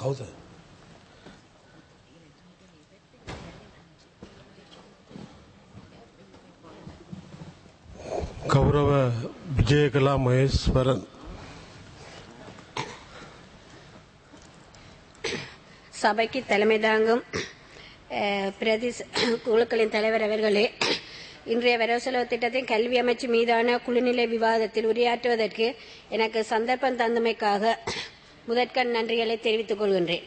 කවුද? கௌரவ விஜயகலா மகேஸ்வரன் சபைக்கு தலைமை தாங்கும் அஹ், பிரதி குழுக்களின் தலைவர் அவர்களே இன்றைய வரவு செலவு திட்டத்தின் கல்வி அமைச்சு மீதான குழுநிலை விவாதத்தில் உரையாற்றுவதற்கு எனக்கு சந்தர்ப்பம் தந்தமைக்காக முதற்கண் நன்றிகளை தெரிவித்துக் கொள்கின்றேன்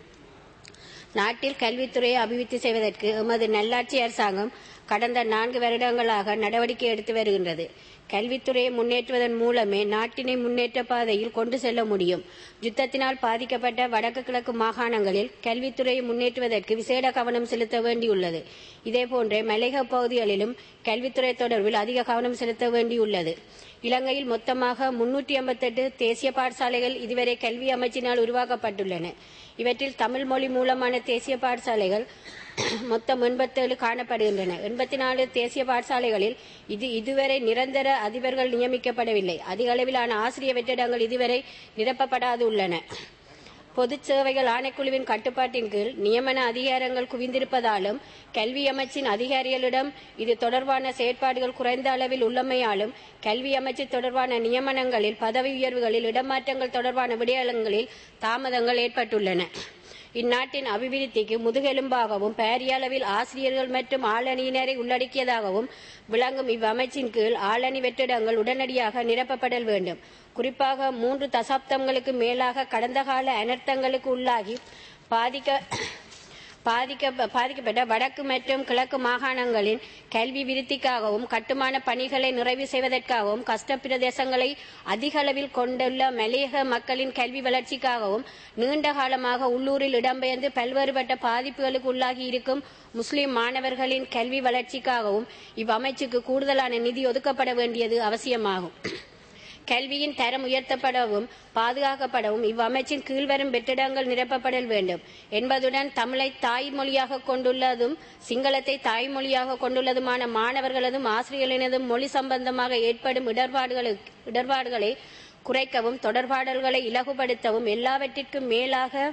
நாட்டில் கல்வித்துறையை அபிவிருத்தி செய்வதற்கு எமது நல்லாட்சி அரசாங்கம் கடந்த நான்கு வருடங்களாக நடவடிக்கை எடுத்து வருகின்றது கல்வித்துறையை முன்னேற்றுவதன் மூலமே நாட்டினை முன்னேற்ற பாதையில் கொண்டு செல்ல முடியும் யுத்தத்தினால் பாதிக்கப்பட்ட வடக்கு கிழக்கு மாகாணங்களில் கல்வித்துறையை முன்னேற்றுவதற்கு விசேட கவனம் செலுத்த வேண்டியுள்ளது இதேபோன்றே மலையக பகுதிகளிலும் கல்வித்துறை தொடர்பில் அதிக கவனம் செலுத்த வேண்டியுள்ளது இலங்கையில் மொத்தமாக முன்னூற்றி ஐம்பத்தெட்டு தேசிய பாடசாலைகள் இதுவரை கல்வி அமைச்சினால் உருவாக்கப்பட்டுள்ளன இவற்றில் தமிழ் மொழி மூலமான தேசிய பாடசாலைகள் மொத்தம் எண்பத்தேழு காணப்படுகின்றன எண்பத்தி நாலு தேசிய பாடசாலைகளில் இது இதுவரை நிரந்தர அதிபர்கள் நியமிக்கப்படவில்லை அதிக அளவிலான ஆசிரிய வெற்றிடங்கள் இதுவரை நிரப்பப்படாது உள்ளன பொது சேவைகள் ஆணைக்குழுவின் கட்டுப்பாட்டின் கீழ் நியமன அதிகாரங்கள் குவிந்திருப்பதாலும் கல்வி அமைச்சின் அதிகாரிகளிடம் இது தொடர்பான செயற்பாடுகள் குறைந்த அளவில் உள்ளமையாலும் கல்வி அமைச்சு தொடர்பான நியமனங்களில் பதவி உயர்வுகளில் இடமாற்றங்கள் தொடர்பான விடயங்களில் தாமதங்கள் ஏற்பட்டுள்ளன இந்நாட்டின் அபிவிருத்திக்கு முதுகெலும்பாகவும் பாரிய அளவில் ஆசிரியர்கள் மற்றும் ஆளணியினரை உள்ளடக்கியதாகவும் விளங்கும் இவ்வமைச்சின் கீழ் ஆளணி வெற்றிடங்கள் உடனடியாக நிரப்பப்படல் வேண்டும் குறிப்பாக மூன்று தசாப்தங்களுக்கு மேலாக கடந்த கால அனர்த்தங்களுக்கு உள்ளாகி பாதிக்க பாதிக்க பாதிக்கப்பட்ட வடக்கு மற்றும் கிழக்கு மாகாணங்களின் கல்வி விருத்திக்காகவும் கட்டுமான பணிகளை நிறைவு செய்வதற்காகவும் கஷ்ட பிரதேசங்களை அதிக அளவில் கொண்டுள்ள மலையக மக்களின் கல்வி வளர்ச்சிக்காகவும் நீண்ட காலமாக உள்ளூரில் இடம்பெயர்ந்து பல்வேறுபட்ட பாதிப்புகளுக்கு உள்ளாகி இருக்கும் முஸ்லிம் மாணவர்களின் கல்வி வளர்ச்சிக்காகவும் இவ்வமைச்சுக்கு கூடுதலான நிதி ஒதுக்கப்பட வேண்டியது அவசியமாகும் கல்வியின் தரம் உயர்த்தப்படவும் பாதுகாக்கப்படவும் இவ்வமைச்சின் கீழ்வரும் வெற்றிடங்கள் நிரப்பப்படல் வேண்டும் என்பதுடன் தமிழை தாய்மொழியாக கொண்டுள்ளதும் சிங்களத்தை தாய்மொழியாக கொண்டுள்ளதுமான மாணவர்களதும் ஆசிரியர்களினதும் மொழி சம்பந்தமாக ஏற்படும் இடர்பாடுகளுக்கு இடர்பாடுகளை குறைக்கவும் தொடர்பாடல்களை இலகுபடுத்தவும் எல்லாவற்றிற்கும் மேலாக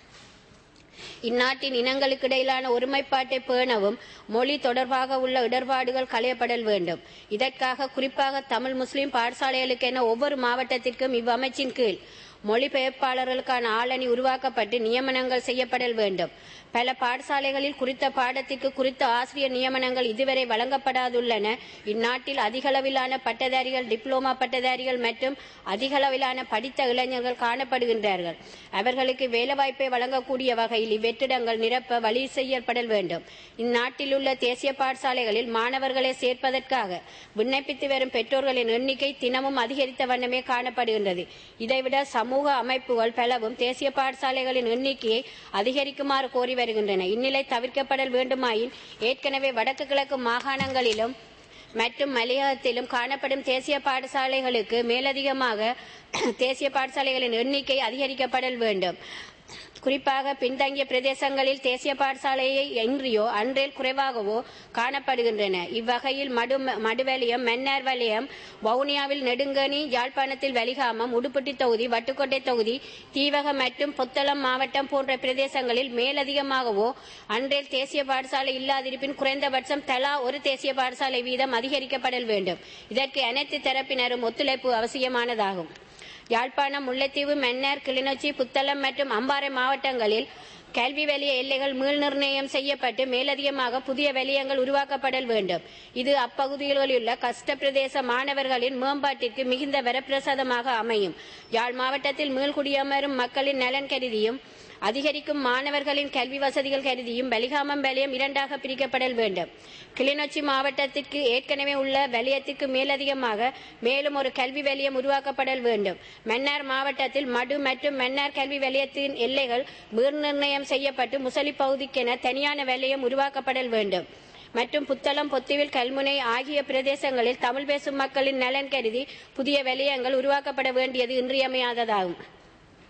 இந்நாட்டின் இனங்களுக்கு இடையிலான ஒருமைப்பாட்டை பேணவும் மொழி தொடர்பாக உள்ள இடர்பாடுகள் களையப்படல் வேண்டும் இதற்காக குறிப்பாக தமிழ் முஸ்லிம் பாடசாலைகளுக்கென ஒவ்வொரு மாவட்டத்திற்கும் இவ்வமைச்சின் கீழ் மொழிபெயர்ப்பாளர்களுக்கான ஆளணி உருவாக்கப்பட்டு நியமனங்கள் செய்யப்படல் வேண்டும் பல பாடசாலைகளில் குறித்த பாடத்திற்கு குறித்த ஆசிரியர் நியமனங்கள் இதுவரை வழங்கப்படாதுள்ளன இந்நாட்டில் அதிகளவிலான பட்டதாரிகள் டிப்ளோமா பட்டதாரிகள் மற்றும் அதிகளவிலான படித்த இளைஞர்கள் காணப்படுகின்றார்கள் அவர்களுக்கு வேலைவாய்ப்பை வழங்கக்கூடிய வகையில் இவ்வெற்றிடங்கள் நிரப்ப வழி செய்யப்படல் வேண்டும் இந்நாட்டில் உள்ள தேசிய பாடசாலைகளில் மாணவர்களை சேர்ப்பதற்காக விண்ணப்பித்து வரும் பெற்றோர்களின் எண்ணிக்கை தினமும் அதிகரித்த வண்ணமே காணப்படுகின்றது இதைவிட சமூக அமைப்புகள் பலவும் தேசிய பாடசாலைகளின் எண்ணிக்கையை அதிகரிக்குமாறு கோரி வருகின்றன இந்நிலை தவிர்க்கப்படல் வேண்டுமாயின் ஏற்கனவே வடக்கு கிழக்கு மாகாணங்களிலும் மற்றும் மலையகத்திலும் காணப்படும் தேசிய பாடசாலைகளுக்கு மேலதிகமாக தேசிய பாடசாலைகளின் எண்ணிக்கை அதிகரிக்கப்படல் வேண்டும் குறிப்பாக பின்தங்கிய பிரதேசங்களில் தேசிய பாடசாலையை இன்றியோ அன்றில் குறைவாகவோ காணப்படுகின்றன இவ்வகையில் மடு மடுவலியம் மன்னார் வலயம் வவுனியாவில் நெடுங்கனி யாழ்ப்பாணத்தில் வலிகாமம் உடுப்பட்டி தொகுதி வட்டுக்கோட்டை தொகுதி தீவகம் மற்றும் புத்தளம் மாவட்டம் போன்ற பிரதேசங்களில் மேலதிகமாகவோ அன்றில் தேசிய பாடசாலை இல்லாதிருப்பின் குறைந்தபட்சம் தலா ஒரு தேசிய பாடசாலை வீதம் அதிகரிக்கப்படல் வேண்டும் இதற்கு அனைத்து தரப்பினரும் ஒத்துழைப்பு அவசியமானதாகும் யாழ்ப்பாணம் முல்லைத்தீவு மன்னார் கிளிநொச்சி புத்தளம் மற்றும் அம்பாறை மாவட்டங்களில் கல்வி வலிய எல்லைகள் மீள் நிர்ணயம் செய்யப்பட்டு மேலதிகமாக புதிய வலியங்கள் உருவாக்கப்படல் வேண்டும் இது அப்பகுதிகளில் உள்ள கஷ்ட பிரதேச மாணவர்களின் மேம்பாட்டிற்கு மிகுந்த வரப்பிரசாதமாக அமையும் யாழ் மாவட்டத்தில் மீள்குடியமரும் மக்களின் நலன் கருதியும் அதிகரிக்கும் மாணவர்களின் கல்வி வசதிகள் கருதியும் வலிகாமம் வலயம் இரண்டாக பிரிக்கப்படல் வேண்டும் கிளிநொச்சி மாவட்டத்திற்கு ஏற்கனவே உள்ள வலயத்திற்கு மேலதிகமாக மேலும் ஒரு கல்வி வலயம் உருவாக்கப்படல் வேண்டும் மன்னார் மாவட்டத்தில் மடு மற்றும் மன்னார் கல்வி வலயத்தின் எல்லைகள் மீள் நிர்ணயம் செய்யப்பட்டு முசலி பகுதிக்கென தனியான வலயம் உருவாக்கப்படல் வேண்டும் மற்றும் புத்தளம் பொத்துவில் கல்முனை ஆகிய பிரதேசங்களில் தமிழ் பேசும் மக்களின் நலன் கருதி புதிய வலயங்கள் உருவாக்கப்பட வேண்டியது இன்றியமையாததாகும்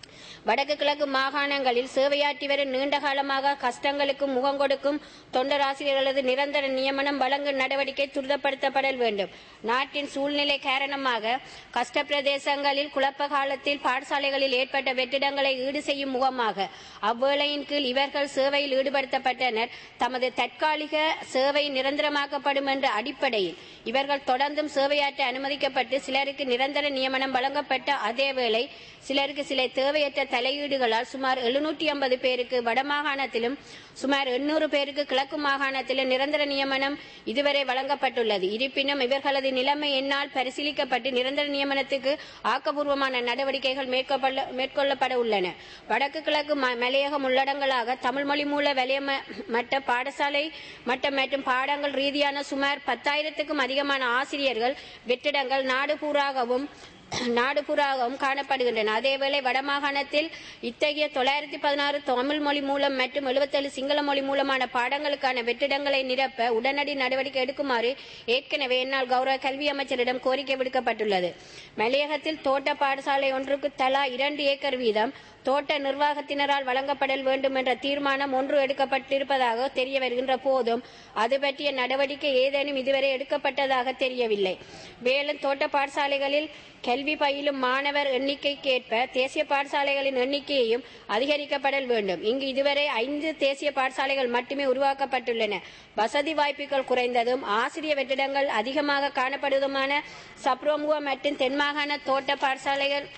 வடக்கு கிழக்கு மாகாணங்களில் சேவையாற்றி வரும் நீண்ட காலமாக கஷ்டங்களுக்கும் முகம் கொடுக்கும் தொண்டர் ஆசிரியர்களது நிரந்தர நியமனம் வழங்கும் நடவடிக்கை துரிதப்படுத்தப்படல் வேண்டும் நாட்டின் சூழ்நிலை காரணமாக கஷ்ட பிரதேசங்களில் குழப்ப காலத்தில் பாடசாலைகளில் ஏற்பட்ட வெற்றிடங்களை ஈடு செய்யும் முகமாக அவ்வேளையின் கீழ் இவர்கள் சேவையில் ஈடுபடுத்தப்பட்டனர் தமது தற்காலிக சேவை நிரந்தரமாக்கப்படும் என்ற அடிப்படையில் இவர்கள் தொடர்ந்தும் சேவையாற்ற அனுமதிக்கப்பட்டு சிலருக்கு நிரந்தர நியமனம் வழங்கப்பட்ட அதேவேளை சிலருக்கு சில தேவையற்ற தலையீடுகளால் சுமார் எழுநூற்றி ஐம்பது பேருக்கு வடமாகாணத்திலும் சுமார் எண்ணூறு பேருக்கு கிழக்கு மாகாணத்திலும் நிரந்தர நியமனம் இதுவரை வழங்கப்பட்டுள்ளது இருப்பினும் இவர்களது நிலைமை என்னால் பரிசீலிக்கப்பட்டு நிரந்தர நியமனத்துக்கு ஆக்கப்பூர்வமான நடவடிக்கைகள் மேற்கொள்ள- மேற்கொள்ளப்பட உள்ளன வடக்கு கிழக்கு ம- மலையகம் உள்ளடங்களாக தமிழ் மொழி மூல வலய ம- மட்ட பாடசாலை மட்டம் மற்றும் பாடங்கள் ரீதியான சுமார் பத்தாயிரத்துக்கும் அதிகமான ஆசிரியர்கள் வெற்றிடங்கள் நாடு பூராகவும் நாடு பூராகவும் காணப்படுகின்றன அதேவேளை வடமாகாணத்தில் இத்தகைய தொள்ளாயிரத்தி பதினாறு தமிழ் மொழி மூலம் மற்றும் எழுபத்தேழு சிங்கள மொழி மூலமான பாடங்களுக்கான வெற்றிடங்களை நிரப்ப உடனடி நடவடிக்கை எடுக்குமாறு ஏற்கனவே என்னால் கௌரவ கல்வி அமைச்சரிடம் கோரிக்கை விடுக்கப்பட்டுள்ளது மலையகத்தில் தோட்ட பாடசாலை ஒன்றுக்கு தலா இரண்டு ஏக்கர் வீதம் தோட்ட நிர்வாகத்தினரால் வழங்கப்படல் வேண்டும் என்ற தீர்மானம் ஒன்று எடுக்கப்பட்டிருப்பதாக தெரிய வருகின்ற போதும் அது பற்றிய நடவடிக்கை ஏதேனும் இதுவரை எடுக்கப்பட்டதாக தெரியவில்லை மேலும் தோட்ட பாடசாலைகளில் கல்வி பயிலும் மாணவர் எண்ணிக்கைக்கேற்ப தேசிய பாடசாலைகளின் எண்ணிக்கையையும் அதிகரிக்கப்படல் வேண்டும் இங்கு இதுவரை ஐந்து தேசிய பாடசாலைகள் மட்டுமே உருவாக்கப்பட்டுள்ளன வசதி வாய்ப்புகள் குறைந்ததும் ஆசிரிய வெற்றிடங்கள் அதிகமாக காணப்படுவதுமான சப்ரோமுவா மற்றும் தென்மாகாண தோட்ட பாடசாலைகள்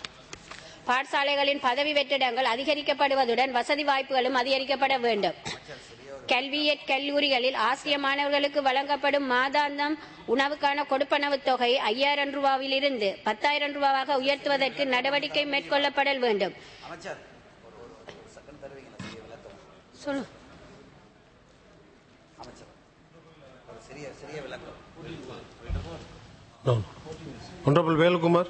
பாடசாலைகளின் பதவி வெற்றிடங்கள் அதிகரிக்கப்படுவதுடன் வசதி வாய்ப்புகளும் அதிகரிக்கப்பட வேண்டும் கல்வியற் கல்லூரிகளில் ஆசிரிய மாணவர்களுக்கு வழங்கப்படும் மாதாந்தம் உணவுக்கான கொடுப்பனவு தொகை ஐயாயிரம் ரூபாவிலிருந்து பத்தாயிரம் ரூபாவாக உயர்த்துவதற்கு நடவடிக்கை மேற்கொள்ளப்படல் வேண்டும் அமைச்சர் ஒரு ஒரு செகண்ட் தருவீங்களா சிறிய விளக்கம் சொல்லு அமைச்சர் ஒரு சிறிய சிறிய விளக்கம் ஒன்றபிள் வேலுக்குமார்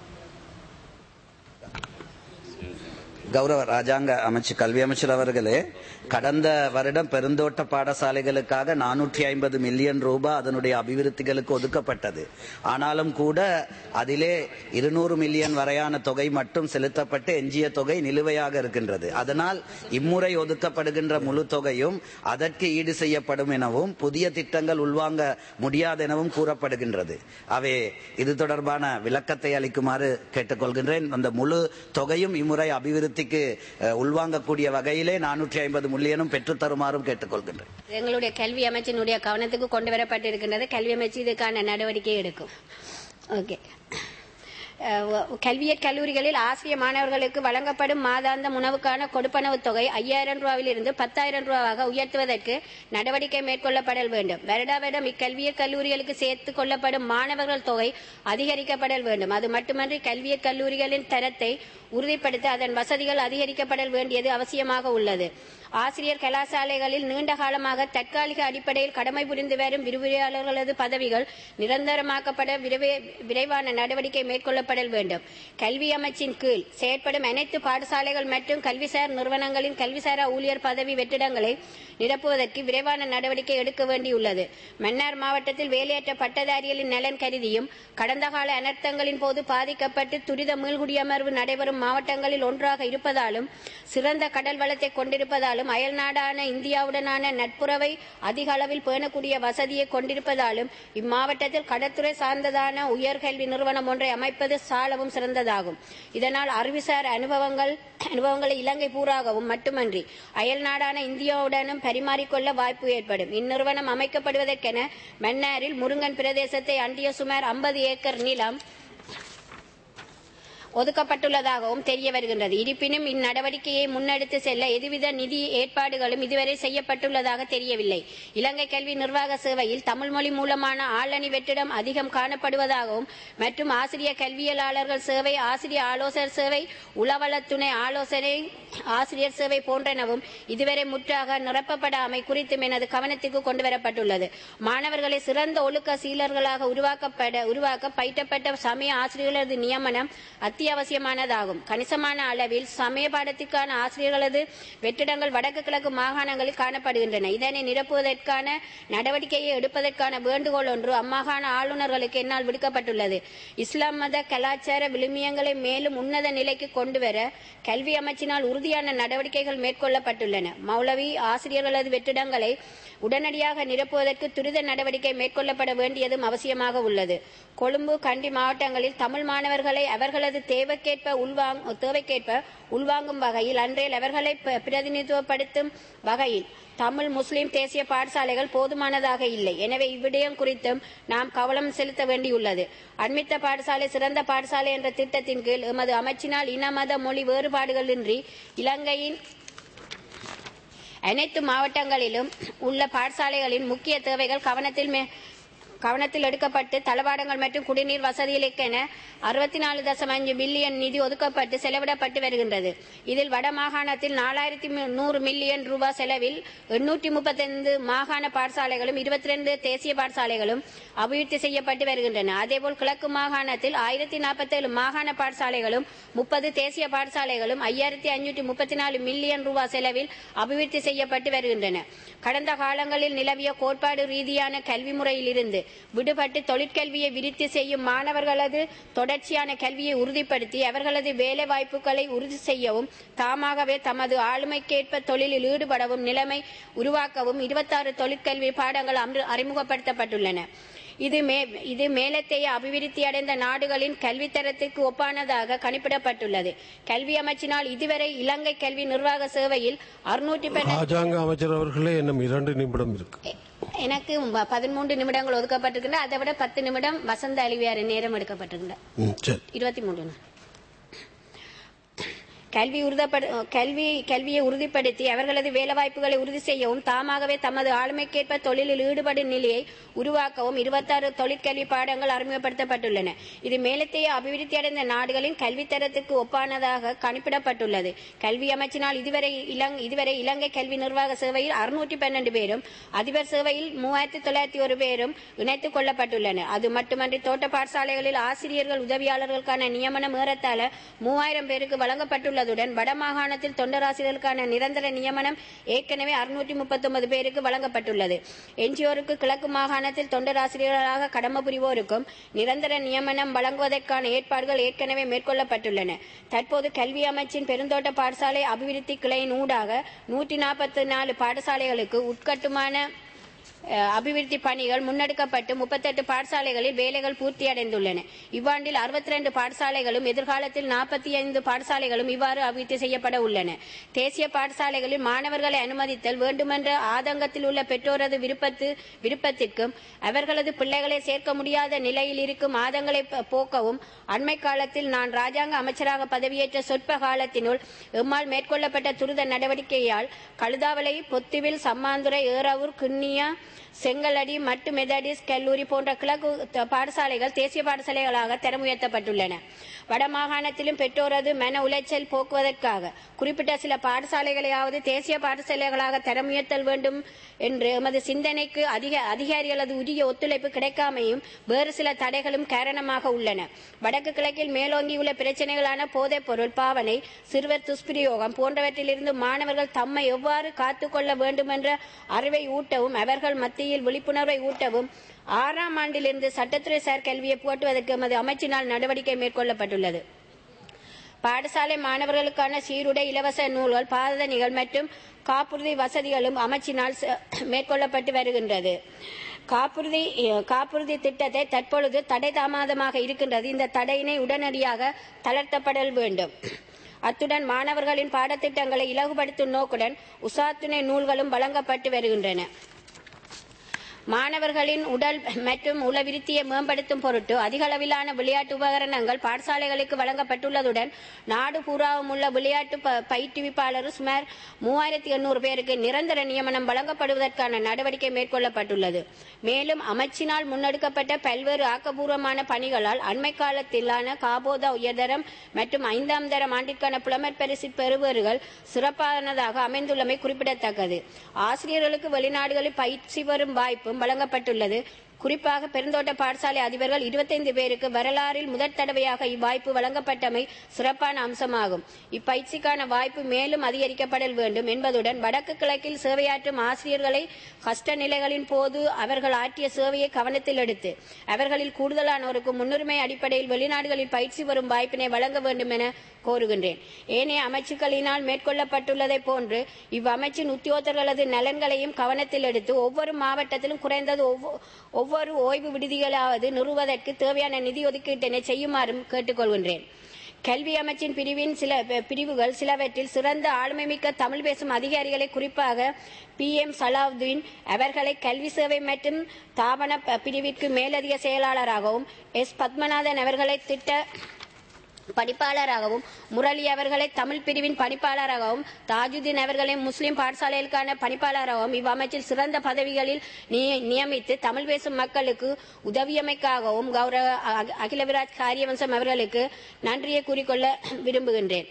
கௌரவ ராஜாங்க அமைச்சு கல்வி அமைச்சர் அவர்களே கடந்த வருடம் பெருந்தோட்ட பாடசாலைகளுக்காக நானூற்றி ஐம்பது மில்லியன் ரூபாய் அதனுடைய அபிவிருத்திகளுக்கு ஒதுக்கப்பட்டது ஆனாலும் கூட அதிலே இருநூறு மில்லியன் வரையான தொகை மட்டும் செலுத்தப்பட்டு எஞ்சிய தொகை நிலுவையாக இருக்கின்றது அதனால் இம்முறை ஒதுக்கப்படுகின்ற முழு தொகையும் அதற்கு ஈடு செய்யப்படும் எனவும் புதிய திட்டங்கள் உள்வாங்க முடியாது எனவும் கூறப்படுகின்றது அவே இது தொடர்பான விளக்கத்தை அளிக்குமாறு கேட்டுக்கொள்கின்றேன் அந்த முழு தொகையும் இம்முறை அபிவிருத்திக்கு அஹ், உள்வாங்கக்கூடிய வகையிலே நானூற்றி ஐம்பது மில்லியனும் பெற்றுத் தருமாறும் கேட்டுக்கொள்கின்றேன் எங்களுடைய கல்வி அமைச்சினுடைய கவனத்துக்கு கொண்டு வரப்பட்டிருக்கின்றது கல்வி அமைச்சு இதுக்கான நடவடிக்கை எடுக்கும் ஓகே அஹ், கல்வியற் கல்லூரிகளில் ஆசிரிய மாணவர்களுக்கு வழங்கப்படும் மாதாந்த உணவுக்கான கொடுப்பனவு தொகை ஐயாயிரம் ரூபாவிலிருந்து பத்தாயிரம் ரூபாவாக உயர்த்துவதற்கு நடவடிக்கை மேற்கொள்ளப்படல் வேண்டும் வருடா வருடம் இக்கல்வியற் கல்லூரிகளுக்கு சேர்த்துக் கொள்ளப்படும் மாணவர்கள் தொகை அதிகரிக்கப்படல் வேண்டும் அது மட்டுமன்றி கல்வியற் கல்லூரிகளின் தரத்தை உறுதிப்படுத்த அதன் வசதிகள் அதிகரிக்கப்படல் வேண்டியது அவசியமாக உள்ளது ஆசிரியர் கலாசாலைகளில் நீண்ட காலமாக தற்காலிக அடிப்படையில் கடமை புரிந்து வரும் விரிவுரையாளர்களது பதவிகள் நிரந்தரமாக்கப்பட விரைவே- விரைவான நடவடிக்கை மேற்கொள்ளப்படல் வேண்டும் கல்வி அமைச்சின் கீழ் செயற்படும் அனைத்து பாடசாலைகள் மற்றும் கல்விசார் நிறுவனங்களின் கல்விசாரா ஊழியர் பதவி வெற்றிடங்களை நிரப்புவதற்கு விரைவான நடவடிக்கை எடுக்க வேண்டியுள்ளது மன்னார் மாவட்டத்தில் வேலையற்ற பட்டதாரிகளின் நலன் கருதியும் கடந்த கால அனர்த்தங்களின் போது பாதிக்கப்பட்டு துரித மீள்குடியமர்வு நடைபெறும் மாவட்டங்களில் ஒன்றாக இருப்பதாலும் சிறந்த கடல் வளத்தை கொண்டிருப்பதாலும் அயல் நாடான இந்தியாவுடனான நட்புறவை அதிக அளவில் பேணக்கூடிய வசதியை கொண்டிருப்பதாலும் இம்மாவட்டத்தில் கடற்துறை சார்ந்ததான உயர்கல்வி நிறுவனம் ஒன்றை அமைப்பது சாலவும் சிறந்ததாகும் இதனால் அறிவுசார் அனுபவங்கள் அனுபவங்களை இலங்கை பூராகவும் மட்டுமன்றி அயல் நாடான இந்தியாவுடனும் பரிமாறிக்கொள்ள வாய்ப்பு ஏற்படும் இந்நிறுவனம் அமைக்கப்படுவதற்கென மன்னாரில் முருங்கன் பிரதேசத்தை அண்டிய சுமார் ஐம்பது ஏக்கர் நிலம் ஒதுக்கப்பட்டுள்ளதாகவும் தெரிய வருகின்றது இருப்பினும் இந்நடவடிக்கையை முன்னெடுத்து செல்ல எதுவித நிதி ஏற்பாடுகளும் இதுவரை செய்யப்பட்டுள்ளதாக தெரியவில்லை இலங்கை கல்வி நிர்வாக சேவையில் தமிழ் மொழி மூலமான ஆளணி வெற்றிடம் அதிகம் காணப்படுவதாகவும் மற்றும் ஆசிரிய கல்வியலாளர்கள் சேவை ஆசிரிய ஆலோசகர் சேவை உளவள துணை ஆலோசனை ஆசிரியர் சேவை போன்றனவும் இதுவரை முற்றாக நிரப்பப்படாமை குறித்தும் எனது கவனத்துக்கு கொண்டுவரப்பட்டுள்ளது மாணவர்களை சிறந்த ஒழுக்க சீலர்களாக உருவாக்கப்பட உருவாக்க பயிற்றப்பட்ட சமய ஆசிரியர்களது நியமனம் அத்தியாவசிய அத்தியாவசியமானதாகும் கணிசமான அளவில் சமய பாடத்திற்கான ஆசிரியர்களது வெற்றிடங்கள் வடக்கு கிழக்கு மாகாணங்களில் காணப்படுகின்றன இதனை நிரப்புவதற்கான நடவடிக்கையை எடுப்பதற்கான வேண்டுகோள் ஒன்று அம்மாகாண ஆளுநர்களுக்கு என்னால் விடுக்கப்பட்டுள்ளது இஸ்லாம் மத கலாச்சார விழுமியங்களை மேலும் உன்னத நிலைக்கு கொண்டுவர கல்வி அமைச்சினால் உறுதியான நடவடிக்கைகள் மேற்கொள்ளப்பட்டுள்ளன மௌலவி ஆசிரியர்களது வெற்றிடங்களை உடனடியாக நிரப்புவதற்கு துரித நடவடிக்கை மேற்கொள்ளப்பட வேண்டியதும் அவசியமாக உள்ளது கொழும்பு கண்டி மாவட்டங்களில் தமிழ் மாணவர்களை அவர்களது தேவைக்கேற்ப உள்வாங் தேவைக்கேற்ப உள்வாங்கும் வகையில் அன்றையில் அவர்களை ப- பிரதிநிதித்துவப்படுத்தும் வகையில் தமிழ் முஸ்லிம் தேசிய பாடசாலைகள் போதுமானதாக இல்லை எனவே இவ்விடயம் குறித்தும் நாம் கவனம் செலுத்த வேண்டியுள்ளது அண்மித்த பாடசாலை சிறந்த பாடசாலை என்ற திட்டத்தின் கீழ் எமது அமைச்சினால் இன மத மொழி வேறுபாடுகளின்றி இலங்கையின் அனைத்து மாவட்டங்களிலும் உள்ள பாடசாலைகளின் முக்கிய தேவைகள் கவனத்தில் மே- கவனத்தில் எடுக்கப்பட்டு தளவாடங்கள் மற்றும் குடிநீர் வசதிகளுக்கென அறுபத்தி நாலு தசம் அஞ்சு பில்லியன் நிதி ஒதுக்கப்பட்டு செலவிடப்பட்டு வருகின்றது இதில் வட மாகாணத்தில் நாலாயிரத்தி நூறு மில்லியன் ரூபாய் செலவில் எண்ணூற்றி முப்பத்தைந்து மாகாண பாடசாலைகளும் இருபத்தி ரெண்டு தேசிய பாடசாலைகளும் அபிவிருத்தி செய்யப்பட்டு வருகின்றன அதேபோல் கிழக்கு மாகாணத்தில் ஆயிரத்தி நாற்பத்தேழு மாகாண பாடசாலைகளும் முப்பது தேசிய பாடசாலைகளும் ஐயாயிரத்தி ஐநூற்றி முப்பத்தி நாலு மில்லியன் ரூபாய் செலவில் அபிவிருத்தி செய்யப்பட்டு வருகின்றன கடந்த காலங்களில் நிலவிய கோட்பாடு ரீதியான கல்வி முறையிலிருந்து விடுபட்டு தொழிற்கல்வியை விருத்தி செய்யும் மாணவர்களது தொடர்ச்சியான கல்வியை உறுதிப்படுத்தி அவர்களது வேலை வாய்ப்புகளை உறுதி செய்யவும் தாமாகவே தமது ஆளுமைக்கேற்ப தொழிலில் ஈடுபடவும் நிலைமை உருவாக்கவும் இருபத்தாறு தொழிற்கல்வி பாடங்கள் அம்ரு- அறிமுகப்படுத்தப்பட்டுள்ளன இது மே இது மேலத்தைய அபிவிருத்தி அடைந்த நாடுகளின் கல்வித்தரத்திற்கு ஒப்பானதாக கணிப்பிடப்பட்டுள்ளது கல்வி அமைச்சினால் இதுவரை இலங்கை கல்வி நிர்வாக சேவையில் அறுநூற்றி ராஜாங்க அமைச்சர் அவர்களே இன்னும் இரண்டு நிமிடம் இருக்கு எனக்கு ப- பதிமூன்று நிமிடங்கள் ஒதுக்கப்பட்டிருக்கின்றன அதை விட பத்து நிமிடம் வசந்த அழிவியார் நேரம் எடுக்கப்பட்டிருக்கின்றன ம், சரி இருபத்தி மூன்று நாள். கல்வி உறுதப்படு கல்வி கல்வியை உறுதிப்படுத்தி அவர்களது வேலைவாய்ப்புகளை உறுதி செய்யவும் தாமாகவே தமது ஆளுமைக்கேற்ப தொழிலில் ஈடுபடும் நிலையை உருவாக்கவும் இருபத்தாறு தொழிற்கல்வி பாடங்கள் அறிமுகப்படுத்தப்பட்டுள்ளன இது மேலத்தைய அபிவிருத்தி அடைந்த நாடுகளின் கல்வித்தரத்துக்கு ஒப்பானதாக கணிப்பிடப்பட்டுள்ளது கல்வி அமைச்சினால் இதுவரை இலங் இதுவரை இலங்கை கல்வி நிர்வாக சேவையில் அறுநூற்றி பன்னெண்டு பேரும் அதிபர் சேவையில் மூவாயிரத்தி தொள்ளாயிரத்தி ஒரு பேரும் இணைத்துக் கொள்ளப்பட்டுள்ளனர் அது மட்டுமன்றி தோட்ட பாடசாலைகளில் ஆசிரியர்கள் உதவியாளர்களுக்கான நியமனம் ஏறத்தாழ மூவாயிரம் பேருக்கு வழங்கப்பட்டுள்ளதுடன் வடமாகாணத்தில் தொண்டராசிரியர்களுக்கான நிரந்தர நியமனம் ஏற்கனவே அறுநூற்றி முப்பத்தொன்பது பேருக்கு வழங்கப்பட்டுள்ளது என்ஜிஓருக்கு கிழக்கு மாகாணத்தில் தொண்டராசிரியர்களாக கடமை புரிவோருக்கும் நிரந்தர நியமனம் வழங்குவதற்கான ஏற்பாடுகள் ஏற்கனவே மேற்கொள்ளப்பட்டுள்ளன தற்போது கல்வி அமைச்சின் பெருந்தோட்ட பாடசாலை அபிவிருத்தி கிளையின் ஊடாக நூற்றி நாற்பத்தி நாலு பாடசாலைகளுக்கு உட்கட்டுமான அஹ், அபிவிருத்தி பணிகள் முன்னெடுக்கப்பட்டு முப்பத்தெட்டு பாடசாலைகளில் வேலைகள் பூர்த்தியடைந்துள்ளன இவ்வாண்டில் அறுபத்தி ரெண்டு பாடசாலைகளும் எதிர்காலத்தில் நாற்பத்தி ஐந்து பாடசாலைகளும் இவ்வாறு அபிவிருத்தி செய்யப்பட உள்ளன தேசிய பாடசாலைகளில் மாணவர்களை அனுமதித்தல் வேண்டுமென்ற ஆதங்கத்தில் உள்ள பெற்றோரது விருப்பத்து விருப்பத்திற்கும் அவர்களது பிள்ளைகளை சேர்க்க முடியாத நிலையில் இருக்கும் ஆதங்களை ப- போக்கவும் அண்மை காலத்தில் நான் ராஜாங்க அமைச்சராக பதவியேற்ற சொற்ப காலத்தினுள் எம்மால் மேற்கொள்ளப்பட்ட துரித நடவடிக்கையால் கழுதாவளை பொத்துவில் சம்மாந்துறை ஏறாவூர் கிண்ணியா செங்கலடி மட்டு மெதடிஸ் கல்லூரி போன்ற கிழக்கு த- பாடசாலைகள் தேசிய பாடசாலைகளாக தரம் உயர்த்தப்பட்டுள்ளன வடமாகாணத்திலும் பெற்றோரது மன உளைச்சல் போக்குவதற்காக குறிப்பிட்ட சில பாடசாலைகளையாவது தேசிய பாடசாலைகளாக தரம் உயர்த்தல் வேண்டும் என்று எமது சிந்தனைக்கு அதிக அதிகாரிகளது உரிய ஒத்துழைப்பு கிடைக்காமையும் வேறு சில தடைகளும் காரணமாக உள்ளன வடக்கு கிழக்கில் மேலோங்கியுள்ள பிரச்சனைகளான போதைப் பொருள் பாவனை சிறுவர் துஷ்பிரயோகம் போன்றவற்றிலிருந்து மாணவர்கள் தம்மை எவ்வாறு காத்துக்கொள்ள வேண்டும் என்ற அறிவை ஊட்டவும் அவர்கள் மத்தியில் விழிப்புணர்வை ஊட்டவும் ஆறாம் ஆண்டிலிருந்து சட்டத்துறை சார் கல்வியை புகட்டுவதற்கு எமது அமைச்சினால் நடவடிக்கை மேற்கொள்ளப்பட்டுள்ளது பாடசாலை மாணவர்களுக்கான சீருடை இலவச நூல்கள் பாதணிகள் மற்றும் காப்புறுதி வசதிகளும் அமைச்சினால் ச- மேற்கொள்ளப்பட்டு வருகின்றது காப்புறுதி அஹ், காப்புறுதி திட்டத்தை தற்பொழுது தடை தாமதமாக இருக்கின்றது இந்த தடையினை உடனடியாக தளர்த்தப்படல் வேண்டும் அத்துடன் மாணவர்களின் பாடத்திட்டங்களை இலகுபடுத்தும் நோக்குடன் உசாத்துணை நூல்களும் வழங்கப்பட்டு வருகின்றன மாணவர்களின் உடல் மற்றும் உளவிருத்தியை மேம்படுத்தும் பொருட்டு அதிக அளவிலான விளையாட்டு உபகரணங்கள் பாடசாலைகளுக்கு வழங்கப்பட்டுள்ளதுடன் நாடு பூராவும் உள்ள விளையாட்டு ப- பயிற்றுவிப்பாளர் சுமார் மூவாயிரத்தி எண்ணூறு பேருக்கு நிரந்தர நியமனம் வழங்கப்படுவதற்கான நடவடிக்கை மேற்கொள்ளப்பட்டுள்ளது மேலும் அமைச்சினால் முன்னெடுக்கப்பட்ட பல்வேறு ஆக்கப்பூர்வமான பணிகளால் அண்மை காலத்திலான காபோதா உயர்தரம் மற்றும் ஐந்தாம் தரம் ஆண்டிற்கான புலமர் பரிசு பெறுபவர்கள் சிறப்பானதாக அமைந்துள்ளமை குறிப்பிடத்தக்கது ஆசிரியர்களுக்கு வெளிநாடுகளில் பயிற்சி பெறும் வாய்ப்பும் வழங்கப்பட்டுள்ளது குறிப்பாக பெருந்தோட்ட பாடசாலை அதிபர்கள் இருபத்தைந்து பேருக்கு வரலாறில் முதற் தடவையாக இவ்வாய்ப்பு வழங்கப்பட்டமை சிறப்பான அம்சமாகும் இப்பயிற்சிக்கான வாய்ப்பு மேலும் அதிகரிக்கப்படல் வேண்டும் என்பதுடன் வடக்கு கிழக்கில் சேவையாற்றும் ஆசிரியர்களை கஷ்ட நிலைகளின் போது அவர்கள் ஆற்றிய சேவையை கவனத்தில் எடுத்து அவர்களில் கூடுதலானோருக்கு முன்னுரிமை அடிப்படையில் வெளிநாடுகளில் பயிற்சி பெறும் வாய்ப்பினை வழங்க வேண்டும் என கோருகின்றேன் ஏனைய அமைச்சுக்களினால் மேற்கொள்ளப்பட்டுள்ளதை போன்று இவ்வமைச்சின் உத்தியோகத்தர்களது நலன்களையும் கவனத்தில் எடுத்து ஒவ்வொரு மாவட்டத்திலும் குறைந்தது ஒவ்வொ- ஒவ்வொரு ஓய்வு விடுதிகளாவது நிறுவுவதற்கு தேவையான நிதி ஒதுக்கீட்டினை செய்யுமாறும் கேட்டுக்கொள்கின்றேன் கல்வி அமைச்சின் பிரிவின் சில ப- பிரிவுகள் சிலவற்றில் சிறந்த ஆளுமைமிக்க தமிழ் பேசும் அதிகாரிகளை குறிப்பாக பி எம் சலாவுதீன் அவர்களை கல்வி சேவை மற்றும் தாபன ப- பிரிவிற்கு மேலதிக செயலாளராகவும் எஸ் பத்மநாதன் அவர்களை திட்ட படிப்பாளராகவும் முரளி அவர்களை தமிழ் பிரிவின் பணிப்பாளராகவும் தாஜுதீன் அவர்களை முஸ்லிம் பாடசாலைகளுக்கான பணிப்பாளராகவும் இவ்வமைச்சில் சிறந்த பதவிகளில் நி- நியமித்து தமிழ் பேசும் மக்களுக்கு உதவியமைக்காகவும் கௌரவ அ- அகிலவிராஜ் காரியவம்சம் அவர்களுக்கு நன்றியை கூறிக்கொள்ள விரும்புகின்றேன்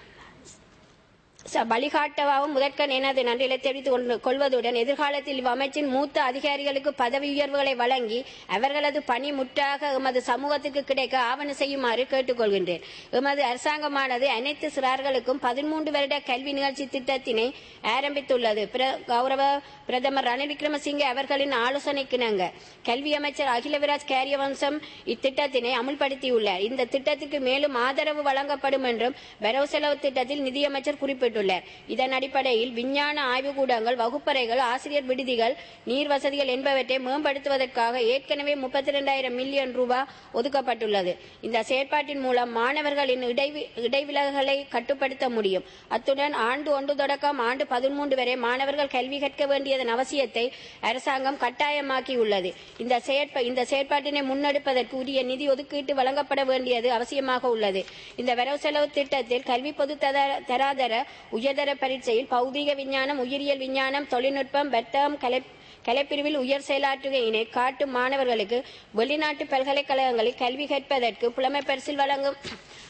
ச- வழிகாட்டவாகவும் முதற்கண் எனது நன்றிகளை தெரிவித்துக் கொண்டு- கொள்வதுடன் எதிர்காலத்தில் இவ்வமைச்சின் மூத்த அதிகாரிகளுக்கு பதவி உயர்வுகளை வழங்கி அவர்களது பணி முற்றாக எமது சமூகத்துக்கு கிடைக்க ஆவண செய்யுமாறு கேட்டுக்கொள்கின்றேன் எமது அரசாங்கமானது அனைத்து சிறார்களுக்கும் பதிமூன்று வருட கல்வி நிகழ்ச்சி திட்டத்தினை ஆரம்பித்துள்ளது பிர- கௌரவ பிரதமர் ரணில் விக்ரமசிங்கே அவர்களின் ஆலோசனைக்கிணங்க கல்வி அமைச்சர் அகிலவிராஜ் கேரியவம்சம் இத்திட்டத்தினை அமுல்படுத்தியுள்ளார் இந்த திட்டத்திற்கு மேலும் ஆதரவு வழங்கப்படும் என்றும் வரவு செலவு திட்டத்தில் நிதியமைச்சர் குறிப்பிட்டுள்ளார் இதன் அடிப்படையில் விஞ்ஞான ஆய்வுக்கூடங்கள் வகுப்பறைகள் ஆசிரியர் விடுதிகள் நீர் வசதிகள் என்பவற்றை மேம்படுத்துவதற்காக ஏற்கனவே முப்பத்தி இரண்டாயிரம் மில்லியன் ரூபாய் ஒதுக்கப்பட்டுள்ளது இந்த செயற்பாட்டின் மூலம் மாணவர்களின் இடைவி- இடைவிலகலை கட்டுப்படுத்த முடியும் அத்துடன் ஆண்டு ஒன்று தொடக்கம் ஆண்டு பதிமூன்று வரை மாணவர்கள் கல்வி கற்க வேண்டியதன் அவசியத்தை அரசாங்கம் கட்டாயமாக்கியுள்ளது இந்த செயற்ப இந்த செயற்பாட்டினை முன்னெடுப்பதற்கு உரிய நிதி ஒதுக்கீட்டு வழங்கப்பட வேண்டியது அவசியமாக உள்ளது இந்த வரவு செலவு திட்டத்தில் கல்வி பொது தர- தராதர உயர்தர பரீட்சையில் பௌதீக விஞ்ஞானம் உயிரியல் விஞ்ஞானம் தொழில்நுட்பம் வர்த்தகம் கலை கலைப்பிரிவில் உயர் செயலாற்றுகையினை காட்டும் மாணவர்களுக்கு வெளிநாட்டு பல்கலைக்கழகங்களில் கல்வி கற்பதற்கு புலமை பரிசில் வழங்கும்